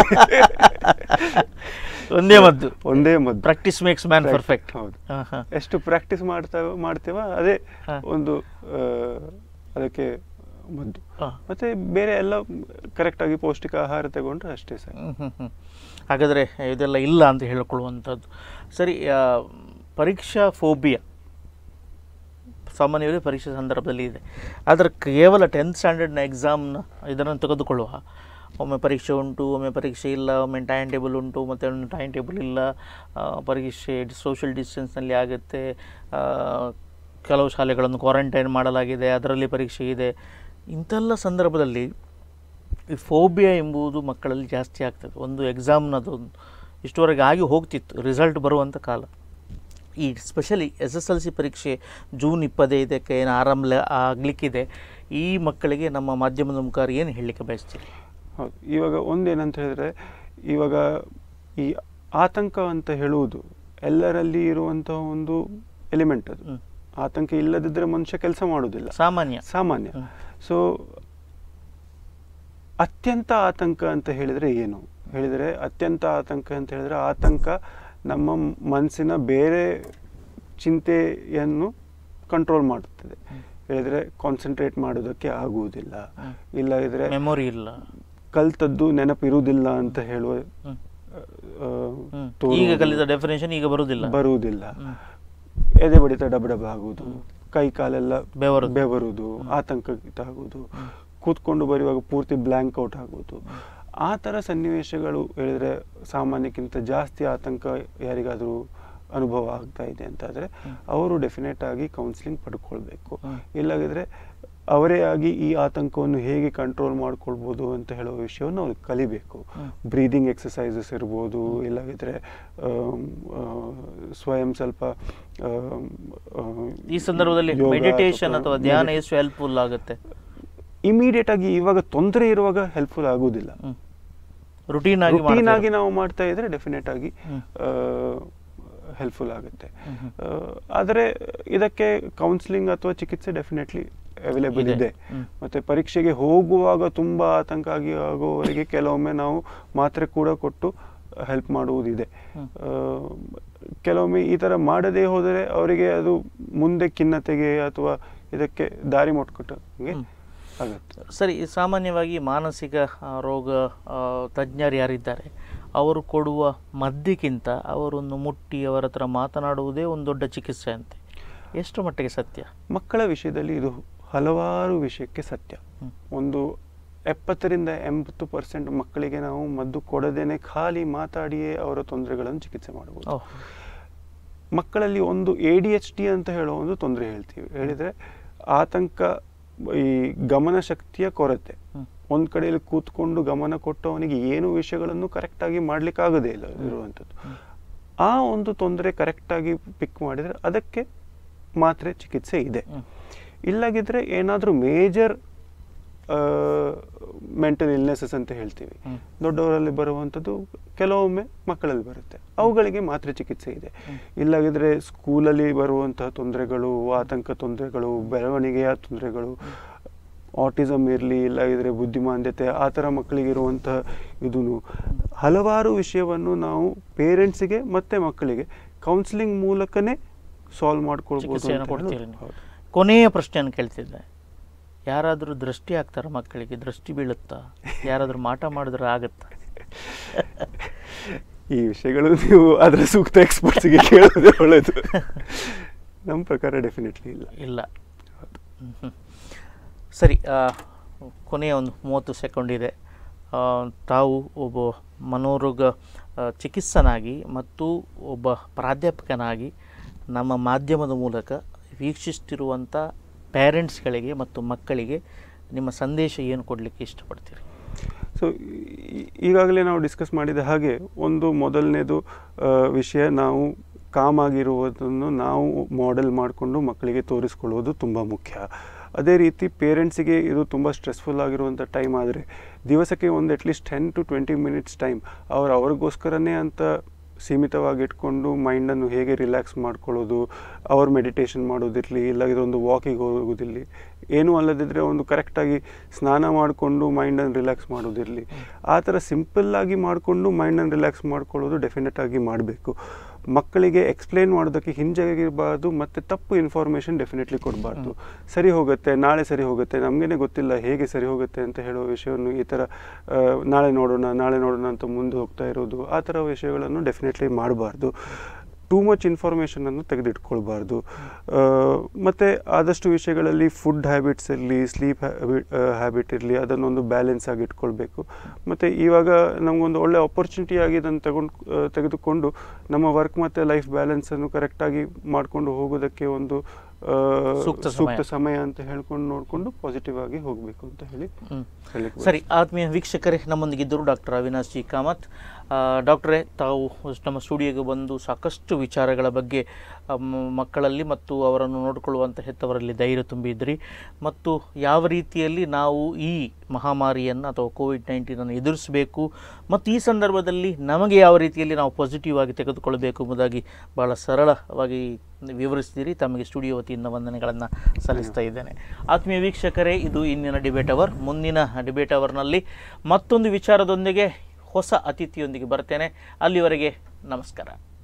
ಒಂದೇ ಮದ್ದು ಒಂದೇ ಮದ್ದು practice makes man Prac- perfect ಹೌದು ಹಾಂ ಹಾಂ ಎಷ್ಟು ಪ್ರಾಕ್ಟೀಸ್ ಮಾಡ್ತಾ ಮಾಡ್ತೇವ ಅದೇ ಹಾ. ಒಂದು ಆ, ಅದಕ್ಕೆ ಮದ್ದು ಹಾಂ ಮತ್ತೆ ಬೇರೆ ಎಲ್ಲ ಕರೆಕ್ಟ್ ಆಗಿ ಪೌಷ್ಟಿಕ ಆಹಾರ ತಗೊಂಡ್ರೆ ಅಷ್ಟೇ ಸರ್ ಹ್ಮ್, ಹ್ಮ್, ಹ್ಮ್. ಹಾಗಾದರೆ ಇದೆಲ್ಲ ಇಲ್ಲ ಅಂತ ಹೇಳಿಕೊಳ್ಳುವಂಥದ್ದು ಸರಿ ಆ, ಪರೀಕ್ಷಾ ಫೋಬಿಯಾ ಸಾಮಾನ್ಯವಾಗಿ ಪರೀಕ್ಷೆ ಸಂದರ್ಭದಲ್ಲಿ ಇದೆ ಆದರೆ ಕೇವಲ ಟೆಂತ್ ಸ್ಟ್ಯಾಂಡರ್ಡ್ನ ಎಕ್ಸಾಮ್ನ ಇದನ್ನು ತೆಗೆದುಕೊಳ್ಳುವ ಒಮ್ಮೆ ಪರೀಕ್ಷೆ ಉಂಟು ಒಮ್ಮೆ ಪರೀಕ್ಷೆ ಇಲ್ಲ ಒಮ್ಮೆ ಟೈಮ್ ಟೇಬಲ್ ಉಂಟು ಮತ್ತು ಒಂದು ಟೈಮ್ ಟೇಬಲ್ ಇಲ್ಲ ಆ, ಪರೀಕ್ಷೆ ಸೋಷಿಯಲ್ ಡಿಸ್ಟೆನ್ಸ್ನಲ್ಲಿ ಆಗುತ್ತೆ ಆ, ಕೆಲವು ಶಾಲೆಗಳನ್ನು ಕ್ವಾರಂಟೈನ್ ಮಾಡಲಾಗಿದೆ ಅದರಲ್ಲಿ ಪರೀಕ್ಷೆ ಇದೆ ಇಂಥೆಲ್ಲ ಸಂದರ್ಭದಲ್ಲಿ ಈ ಫೋಬಿಯಾ ಎಂಬುದು ಮಕ್ಕಳಲ್ಲಿ ಜಾಸ್ತಿ ಆಗ್ತದೆ ಒಂದು ಎಕ್ಸಾಮ್ನದು ಇಷ್ಟುವರೆಗೆ ಆಗಿ ಹೋಗ್ತಿತ್ತು ರಿಸಲ್ಟ್ ಬರುವಂಥ ಕಾಲ ಈ specially S S L C ಪರೀಕ್ಷೆ ಜೂನ್ ಇಪ್ಪತ್ತೈದಕ್ಕೆ ಏನು ಆರಂಭ ಆಗಲಿಕ್ಕಿದೆ ಈ ಮಕ್ಕಳಿಗೆ ನಮ್ಮ ಮಾಧ್ಯಮದ ಮುಖಾಂತರ ಏನು ಹೇಳಲಿಕ್ಕೆ ಬಯಸ್ತೀರಿ ಹೌದು ಇವಾಗ ಒಂದೇನಂತ ಹೇಳಿದ್ರೆ ಇವಾಗ ಈ ಆತಂಕ ಅಂತ ಹೇಳುವುದು ಎಲ್ಲರಲ್ಲಿ ಇರುವಂತಹ ಒಂದು ಎಲಿಮೆಂಟ್ ಅದು ಹ್ಮ್. ಆತಂಕ ಇಲ್ಲದಿದ್ದರೆ ಮನುಷ್ಯ ಕೆಲಸ ಮಾಡುವುದಿಲ್ಲ ಸಾಮಾನ್ಯ ಸಾಮಾನ್ಯ ಹ್ಮ್. ಸೊ ಅತ್ಯಂತ ಆತಂಕ ಅಂತ ಹೇಳಿದ್ರೆ ಏನು ಹೇಳಿದರೆ ಅತ್ಯಂತ ಆತಂಕ ಅಂತ ಹೇಳಿದರೆ ಆತಂಕ ನಮ್ಮ ಮನಸ್ಸಿನ ಬೇರೆ ಚಿಂತೆಯನ್ನು ಕಂಟ್ರೋಲ್ ಮಾಡುತ್ತದೆ ಹೇಳಿದರೆ ಕಾನ್ಸಂಟ್ರೇಟ್ ಮಾಡೋದಕ್ಕೆ ಆಗುವುದಿಲ್ಲ ಹ್ಮ್. ಇಲ್ಲದಿದ್ರೆ ಮೆಮೊರಿ ಇಲ್ಲ ಕಲ್ತದ್ದು ನೆನಪಿರುವುದಿಲ್ಲ ಅಂತ ಹೇಳುವ ಹ್ಮ್. ಆ, ಹ್ಮ್. ತೋರುವುದು. ಈಗ ಕಲಿತ ಡೆಫಿನೇಷನ್ ಈಗ ಬರುವುದಿಲ್ಲ ಬರುವುದಿಲ್ಲ ಹ್ಮ್. ಎದೆ ಬಡಿತ ಡಬ ಡಬ ಆಗುವುದು ಕೈ ಕಾಲೆಲ್ಲ ಬೆವರುದು. ಬೆವರುದು ಆತಂಕಯುತ ಆಗುವುದು ಕೂತ್ಕೊಂಡು ಬರೆಯುವಾಗ ಪೂರ್ತಿ ಬ್ಲ್ಯಾಂಕ್ ಔಟ್ ಆಗುವುದು ಆ ಥರ ಸನ್ನಿವೇಶಗಳು ಹೇಳಿದ್ರೆ ಸಾಮಾನ್ಯಕ್ಕಿಂತ ಜಾಸ್ತಿ ಆತಂಕ ಯಾರಿಗಾದರೂ ಅನುಭವ ಆಗ್ತಾ ಇದೆ ಅಂತಾದರೆ ಅವರು ಡೆಫಿನೆಟ್ ಆಗಿ ಕೌನ್ಸಿಲಿಂಗ್ ಪಡ್ಕೊಳ್ಬೇಕು ಹ್ಮ್. ಇಲ್ಲಾಗಿದ್ರೆ ಅವರೇ ಆಗಿ ಈ ಆತಂಕವನ್ನು ಹೇಗೆ ಕಂಟ್ರೋಲ್ ಮಾಡ್ಕೊಳ್ಬೋದು ಅಂತ ಹೇಳುವ ವಿಷಯವನ್ನು ಅವ್ರು ಕಲಿಬೇಕು ಹ್ಮ್. ಬ್ರೀದಿಂಗ್ ಎಕ್ಸಸೈಸಸ್ ಇರ್ಬೋದು ಇಲ್ಲಾಗಿದ್ರೆ ಆಮ್, ಆ, ಸ್ವಯಂ ಸ್ವಲ್ಪ ಆಮ್, ಆ, ಈ ಸಂದರ್ಭದಲ್ಲಿ ಯೋಗ ಮೆಡಿಟೇಷನ್ ಅಥವಾ ಧ್ಯಾನ medit- ಎಷ್ಟು ಹೆಲ್ಪ್ಫುಲ್ ಆಗುತ್ತೆ ಇಮಿಡಿಯೇಟ್ ಆಗಿ ಇವಾಗ ತೊಂದರೆ ಇರುವಾಗ ಹೆಲ್ಪ್ಫುಲ್ ಆಗುವುದಿಲ್ಲ ರುಟೀನ್ ಆಗಿ ರುಟೀನ್ ಮಾಡ್ತಾ ಆಗಿ ನಾವು ಮಾಡ್ತಾ ಇದ್ರೆ ಡೆಫಿನೆಟ್ ಆಗಿ ಹ್ಮ್. ಹೆಲ್ಪ್ಫುಲ್ ಆಗುತ್ತೆ ಹ್ಮ್ ಹ್ಮ್. ಆ, ಆದರೆ ಇದಕ್ಕೆ ಕೌನ್ಸಿಲಿಂಗ್ ಅಥವಾ ಚಿಕಿತ್ಸೆ ಡೆಫಿನೆಟ್ಲಿ ಅವೈಲೇಬಲ್ ಇದೆ. ಇದೆ ಹ್ಮ್. ಮತ್ತೆ ಪರೀಕ್ಷೆಗೆ ಹೋಗುವಾಗ ತುಂಬಾ ಆತಂಕ ಆಗಿ ಆಗುವವರಿಗೆ ಕೆಲವೊಮ್ಮೆ ನಾವು ಮಾತ್ರೆ ಕೂಡ ಕೊಟ್ಟು ಹೆಲ್ಪ್ ಮಾಡುವುದಿದೆ ಹ್ಮ್. ಆ, ಕೆಲವೊಮ್ಮೆ ಈ ತರ ಮಾಡದೇ ಹೋದರೆ ಅವರಿಗೆ ಅದು ಮುಂದೆ ಖಿನ್ನತೆಗೆ ಅಥವಾ ಇದಕ್ಕೆ ದಾರಿ ಮಾಡಿಕೊಟ್ಟಂಗೆ ಹ್ಮ್. ಆಗತ್ತೆ ಸರಿ ಸಾಮಾನ್ಯವಾಗಿ ಮಾನಸಿಕ ಆ, ರೋಗ ಆ, ತಜ್ಞರು ಯಾರಿದ್ದಾರೆ ಅವರು ಕೊಡುವ ಮದ್ದಿಗಿಂತ ಅವರನ್ನು ಮುಟ್ಟಿ ಅವರ ಹತ್ರ ಮಾತನಾಡುವುದೇ ಒಂದು ದೊಡ್ಡ ಚಿಕಿತ್ಸೆ ಅಂತೆ ಎಷ್ಟು ಮಟ್ಟಿಗೆ ಸತ್ಯ ಮಕ್ಕಳ ವಿಷಯದಲ್ಲಿ ಇದು ಹಲವಾರು ವಿಷಯಕ್ಕೆ ಸತ್ಯ ಹ್ಮ್. ಒಂದು ಎಪ್ಪತ್ತರಿಂದ ಎಂಬತ್ತು ಪರ್ಸೆಂಟ್ ಮಕ್ಕಳಿಗೆ ನಾವು ಮದ್ದು ಕೊಡದೇನೆ ಖಾಲಿ ಮಾತಾಡಿಯೇ ಅವರ ತೊಂದರೆಗಳನ್ನು ಚಿಕಿತ್ಸೆ ಮಾಡಬಹುದು ಓಹ್ ಮಕ್ಕಳಲ್ಲಿ ಒಂದು ಎ ಡಿ ಎಚ್ ಡಿ ಅಂತ ಹೇಳೋ ಒಂದು ತೊಂದರೆ ಹೇಳ್ತೀವಿ ಹೇಳಿದ್ರೆ ಆತಂಕ ಈ ಗಮನ ಶಕ್ತಿಯ ಕೊರತೆ ಹ್ಮ್. ಒಂದ್ ಕಡೆಯಲ್ಲಿ ಕೂತ್ಕೊಂಡು ಗಮನ ಕೊಟ್ಟವನಿಗೆ ಏನು ವಿಷಯಗಳನ್ನು ಕರೆಕ್ಟ್ ಆಗಿ ಮಾಡ್ಲಿಕ್ಕಾಗದೇ ಇಲ್ಲ ಇರುವಂಥದ್ದು ಆ ಒಂದು ತೊಂದರೆ ಕರೆಕ್ಟ್ ಆಗಿ ಪಿಕ್ ಮಾಡಿದ್ರೆ ಅದಕ್ಕೆ ಮಾತ್ರೆ ಚಿಕಿತ್ಸೆ ಇದೆ ಹ್ಮ್. ಇಲ್ಲಾಗಿದ್ರೆ ಏನಾದರೂ ಮೇಜರ್ ಮೆಂಟಲ್ ಇಲ್ನೆಸಸ್ ಅಂತ ಹೇಳ್ತೀವಿ ಹ್ಮ್. ದೊಡ್ಡವರಲ್ಲಿ ಬರುವಂಥದ್ದು ಕೆಲವೊಮ್ಮೆ ಮಕ್ಕಳಲ್ಲಿ ಬರುತ್ತೆ ಅವುಗಳಿಗೆ ಮಾತ್ರ ಚಿಕಿತ್ಸೆ ಇದೆ ಇಲ್ಲಾಗಿದ್ರೆ ಸ್ಕೂಲಲ್ಲಿ ಬರುವಂತಹ ತೊಂದರೆಗಳು ಆತಂಕ ತೊಂದರೆಗಳು ಬೆಳವಣಿಗೆಯ ತೊಂದರೆಗಳು ಆಟಿಸಮ್ ಇರಲಿ ಇಲ್ಲಾಗಿದ್ರೆ ಬುದ್ಧಿಮಾಂದ್ಯತೆ ಆ ಥರ ಮಕ್ಕಳಿಗಿರುವಂತಹ ಇದೂ ಹಲವಾರು ವಿಷಯವನ್ನು ನಾವು ಪೇರೆಂಟ್ಸಿಗೆ ಮತ್ತೆ ಮಕ್ಕಳಿಗೆ ಕೌನ್ಸಿಲಿಂಗ್ ಮೂಲಕನೇ ಸಾಲ್ವ್ ಮಾಡ್ಕೊಳ್ಬೋದು ಚಿಕಿತ್ಸೆಯನ್ನು ಅಂತ ಹೇಳೋದು. ಕೊಡ್ತೀರಿ ನೀವು. ಹೌದು. ಕೊನೆಯ ಪ್ರಶ್ನೆಯನ್ನು ಕೇಳ್ತಿದ್ದೆ ಯಾರಾದರೂ ದೃಷ್ಟಿ ಆಗ್ತಾರ ಮಕ್ಕಳಿಗೆ ದೃಷ್ಟಿ ಬೀಳುತ್ತಾ ಯಾರಾದರೂ ಮಾಟ ಮಾಡಿದ್ರೆ ಆಗುತ್ತಾ ಈ ವಿಷಯಗಳು ನೀವು ಅದರ ಸೂಕ್ತ ಎಕ್ಸ್ಪರ್ಟ್ಸ್ಗೆ ಕೇಳೋದೇ ಒಳ್ಳೆಯದು ನಮ್ಮ ಪ್ರಕಾರ ಡೆಫಿನೆಟ್ಲಿ ಇಲ್ಲ ಇಲ್ಲ ಹ್ಮ್, ಹ್ಮ್. ಸರಿ ಆ, ಕೊನೆಯ ಒಂದು ಮೂವತ್ತು ಸೆಕೆಂಡ್ ಇದೆ ಆ, ತಾವು ಒಬ್ಬ ಮನೋರೋಗ ಆ, ಚಿಕಿತ್ಸನಾಗಿ ಮತ್ತು ಒಬ್ಬ ಪ್ರಾಧ್ಯಾಪಕನಾಗಿ ನಮ್ಮ ಮಾಧ್ಯಮದ ಮೂಲಕ ವೀಕ್ಷಿಸ್ತಿರುವಂಥ ಪೇರೆಂಟ್ಸ್ಗಳಿಗೆ ಮತ್ತು ಮಕ್ಕಳಿಗೆ ನಿಮ್ಮ ಸಂದೇಶ ಏನು ಕೊಡಲಿಕ್ಕೆ ಇಷ್ಟಪಡ್ತೀರಿ ಸೊ ಈಗಾಗಲೇ ನಾವು ಡಿಸ್ಕಸ್ ಮಾಡಿದ ಹಾಗೆ ಒಂದು ಮೊದಲನೇದು ಆ, ವಿಷಯ ನಾವು ಕಾಮ್ ಆಗಿರುವುದನ್ನು ನಾವು ಮಾಡೆಲ್ ಮಾಡಿಕೊಂಡು ಮಕ್ಕಳಿಗೆ ತೋರಿಸ್ಕೊಳ್ಳೋದು ತುಂಬ ಮುಖ್ಯ ಅದೇ ರೀತಿ ಪೇರೆಂಟ್ಸಿಗೆ ಇದು ತುಂಬ ಸ್ಟ್ರೆಸ್ಫುಲ್ ಆಗಿರುವಂಥ ಟೈಮ್ ಆದರೆ ದಿವಸಕ್ಕೆ ಒಂದು at least ten to twenty minutes time ಅವ್ರು ಅವ್ರಿಗೋಸ್ಕರನೇ ಅಂತ ಸೀಮಿತವಾಗಿ ಇಟ್ಕೊಂಡು ಮೈಂಡನ್ನು ಹೇಗೆ ರಿಲ್ಯಾಕ್ಸ್ ಮಾಡ್ಕೊಳ್ಳೋದು ಅವ್ರು ಮೆಡಿಟೇಷನ್ ಮಾಡೋದಿರಲಿ ಇಲ್ಲಾಗಿದ್ರೆ ಒಂದು ವಾಕಿಗೆ ಹೋಗೋದಿರಲಿ ಏನೂ ಅಲ್ಲದಿದ್ದರೆ ಒಂದು ಕರೆಕ್ಟಾಗಿ ಸ್ನಾನ ಮಾಡಿಕೊಂಡು ಮೈಂಡನ್ನು ರಿಲ್ಯಾಕ್ಸ್ ಮಾಡೋದಿರಲಿ ಆ ಥರ ಸಿಂಪಲ್ಲಾಗಿ ಮಾಡಿಕೊಂಡು ಮೈಂಡನ್ನು ರಿಲ್ಯಾಕ್ಸ್ ಮಾಡ್ಕೊಳ್ಳೋದು ಡೆಫಿನೆಟ್ ಆಗಿ ಮಾಡಬೇಕು ಮಕ್ಕಳಿಗೆ ಎಕ್ಸ್ಪ್ಲೇನ್ ಮಾಡೋದಕ್ಕೆ ಹಿಂಜರಿಬಾರ್ದು ಮತ್ತು ತಪ್ಪು ಇನ್ಫಾರ್ಮೇಷನ್ ಡೆಫಿನೆಟ್ಲಿ ಕೊಡಬಾರ್ದು ಸರಿ ಹೋಗುತ್ತೆ ನಾಳೆ ಸರಿ ಹೋಗುತ್ತೆ ನಮಗೇನೆ ಗೊತ್ತಿಲ್ಲ ಹೇಗೆ ಸರಿ ಹೋಗುತ್ತೆ ಅಂತ ಹೇಳೋ ವಿಷಯವನ್ನು ಈ ಥರ ಆ, ನಾಳೆ ನೋಡೋಣ ನಾಳೆ ನೋಡೋಣ ಅಂತ ಮುಂದೆ ಹೋಗ್ತಾ ಇರೋದು ಆ ಥರ ವಿಷಯಗಳನ್ನು ಡೆಫಿನೆಟ್ಲಿ ಮಾಡಬಾರ್ದು ಟೂ ಮಚ್ ಇನ್ಫಾರ್ಮೇಷನನ್ನು ತೆಗೆದಿಟ್ಕೊಳ್ಬಾರ್ದು ಆ, ಮತ್ತೆ ಆದಷ್ಟು ವಿಷಯಗಳಲ್ಲಿ ಫುಡ್ ಹ್ಯಾಬಿಟ್ಸ್ ಇರಲಿ ಸ್ಲೀಪ್ ಹ್ಯಾಬಿಟ್ ಇರಲಿ ಅದನ್ನೊಂದು ಬ್ಯಾಲೆನ್ಸ್ ಆಗಿ ಇಟ್ಕೊಳ್ಬೇಕು ಮತ್ತು ಇವಾಗ ನಮಗೊಂದು ಒಳ್ಳೆ ಆಪರ್ಚುನಿಟಿ ಆಗಿ ಇದನ್ನು ತಗೊಂಡು ಆ, ತೆಗೆದುಕೊಂಡು ನಮ್ಮ ವರ್ಕ್ ಮತ್ತು ಲೈಫ್ ಬ್ಯಾಲೆನ್ಸನ್ನು ಕರೆಕ್ಟಾಗಿ ಮಾಡಿಕೊಂಡು ಹೋಗೋದಕ್ಕೆ ಒಂದು ಆ, ಸೂಕ್ತ ಸಮಯ. ಸೂಕ್ತ ಸಮಯ ಅಂತ ಹೇಳ್ಕೊಂಡು ನೋಡಿಕೊಂಡು ಪಾಸಿಟಿವ್ ಆಗಿ ಹೋಗಬೇಕು ಅಂತ ಹೇಳಿ ಹ್ಮ್. ಹೇಳಿಕ್ಕೆ ಸರಿ ಆತ್ಮೀಯ ವೀಕ್ಷಕರೇ ನಮ್ಮೊಂದಿಗಿದ್ದರು ಡಾಕ್ಟರ್ ಅವಿನಾಶ್ ಜಿ ಕಾಮತ್ ಆ, ಡಾಕ್ಟ್ರೇ ತಾವು ನಮ್ಮ ಸ್ಟುಡಿಯೋಗೆ ಬಂದು ಸಾಕಷ್ಟು ವಿಚಾರಗಳ ಬಗ್ಗೆ ಆ, ಮ- ಮಕ್ಕಳಲ್ಲಿ ಮತ್ತು ಅವರನ್ನು ನೋಡಿಕೊಳ್ಳುವಂಥ ಹೆತ್ತವರಲ್ಲಿ ಧೈರ್ಯ ತುಂಬಿದ್ರಿ ಮತ್ತು ಯಾವ ರೀತಿಯಲ್ಲಿ ನಾವು ಈ ಮಹಾಮಾರಿಯನ್ನು ಅಥವಾ ಕೋವಿಡ್ ನೈನ್ಟೀನನ್ನು ಎದುರಿಸಬೇಕು ಮತ್ತು ಈ ಸಂದರ್ಭದಲ್ಲಿ ನಮಗೆ ಯಾವ ರೀತಿಯಲ್ಲಿ ನಾವು ಪಾಸಿಟಿವ್ ಆಗಿ ತೆಗೆದುಕೊಳ್ಳಬೇಕು ಎಂಬುದಾಗಿ ಬಹಳ ಸರಳವಾಗಿ ವಿವರಿಸಿದಿರಿ ತಮಗೆ ಸ್ಟುಡಿಯೋ ವತಿಯಿಂದ ವಂದನೆಗಳನ್ನು ಸಲ್ಲಿಸ್ತಾ ಇದ್ದೇನೆ ಆತ್ಮೀಯ ವೀಕ್ಷಕರೇ ಇದು ಇಂದಿನ ಡಿಬೇಟ್ ಅವರ್ ಮುಂದಿನ ಡಿಬೇಟ್ ಅವರ್ನಲ್ಲಿ ಮತ್ತೊಂದು ವಿಚಾರದೊಂದಿಗೆ ಹೊಸ ಅತಿಥಿಯೊಂದಿಗೆ ಬರ್ತೇನೆ ಅಲ್ಲಿವರೆಗೆ ನಮಸ್ಕಾರ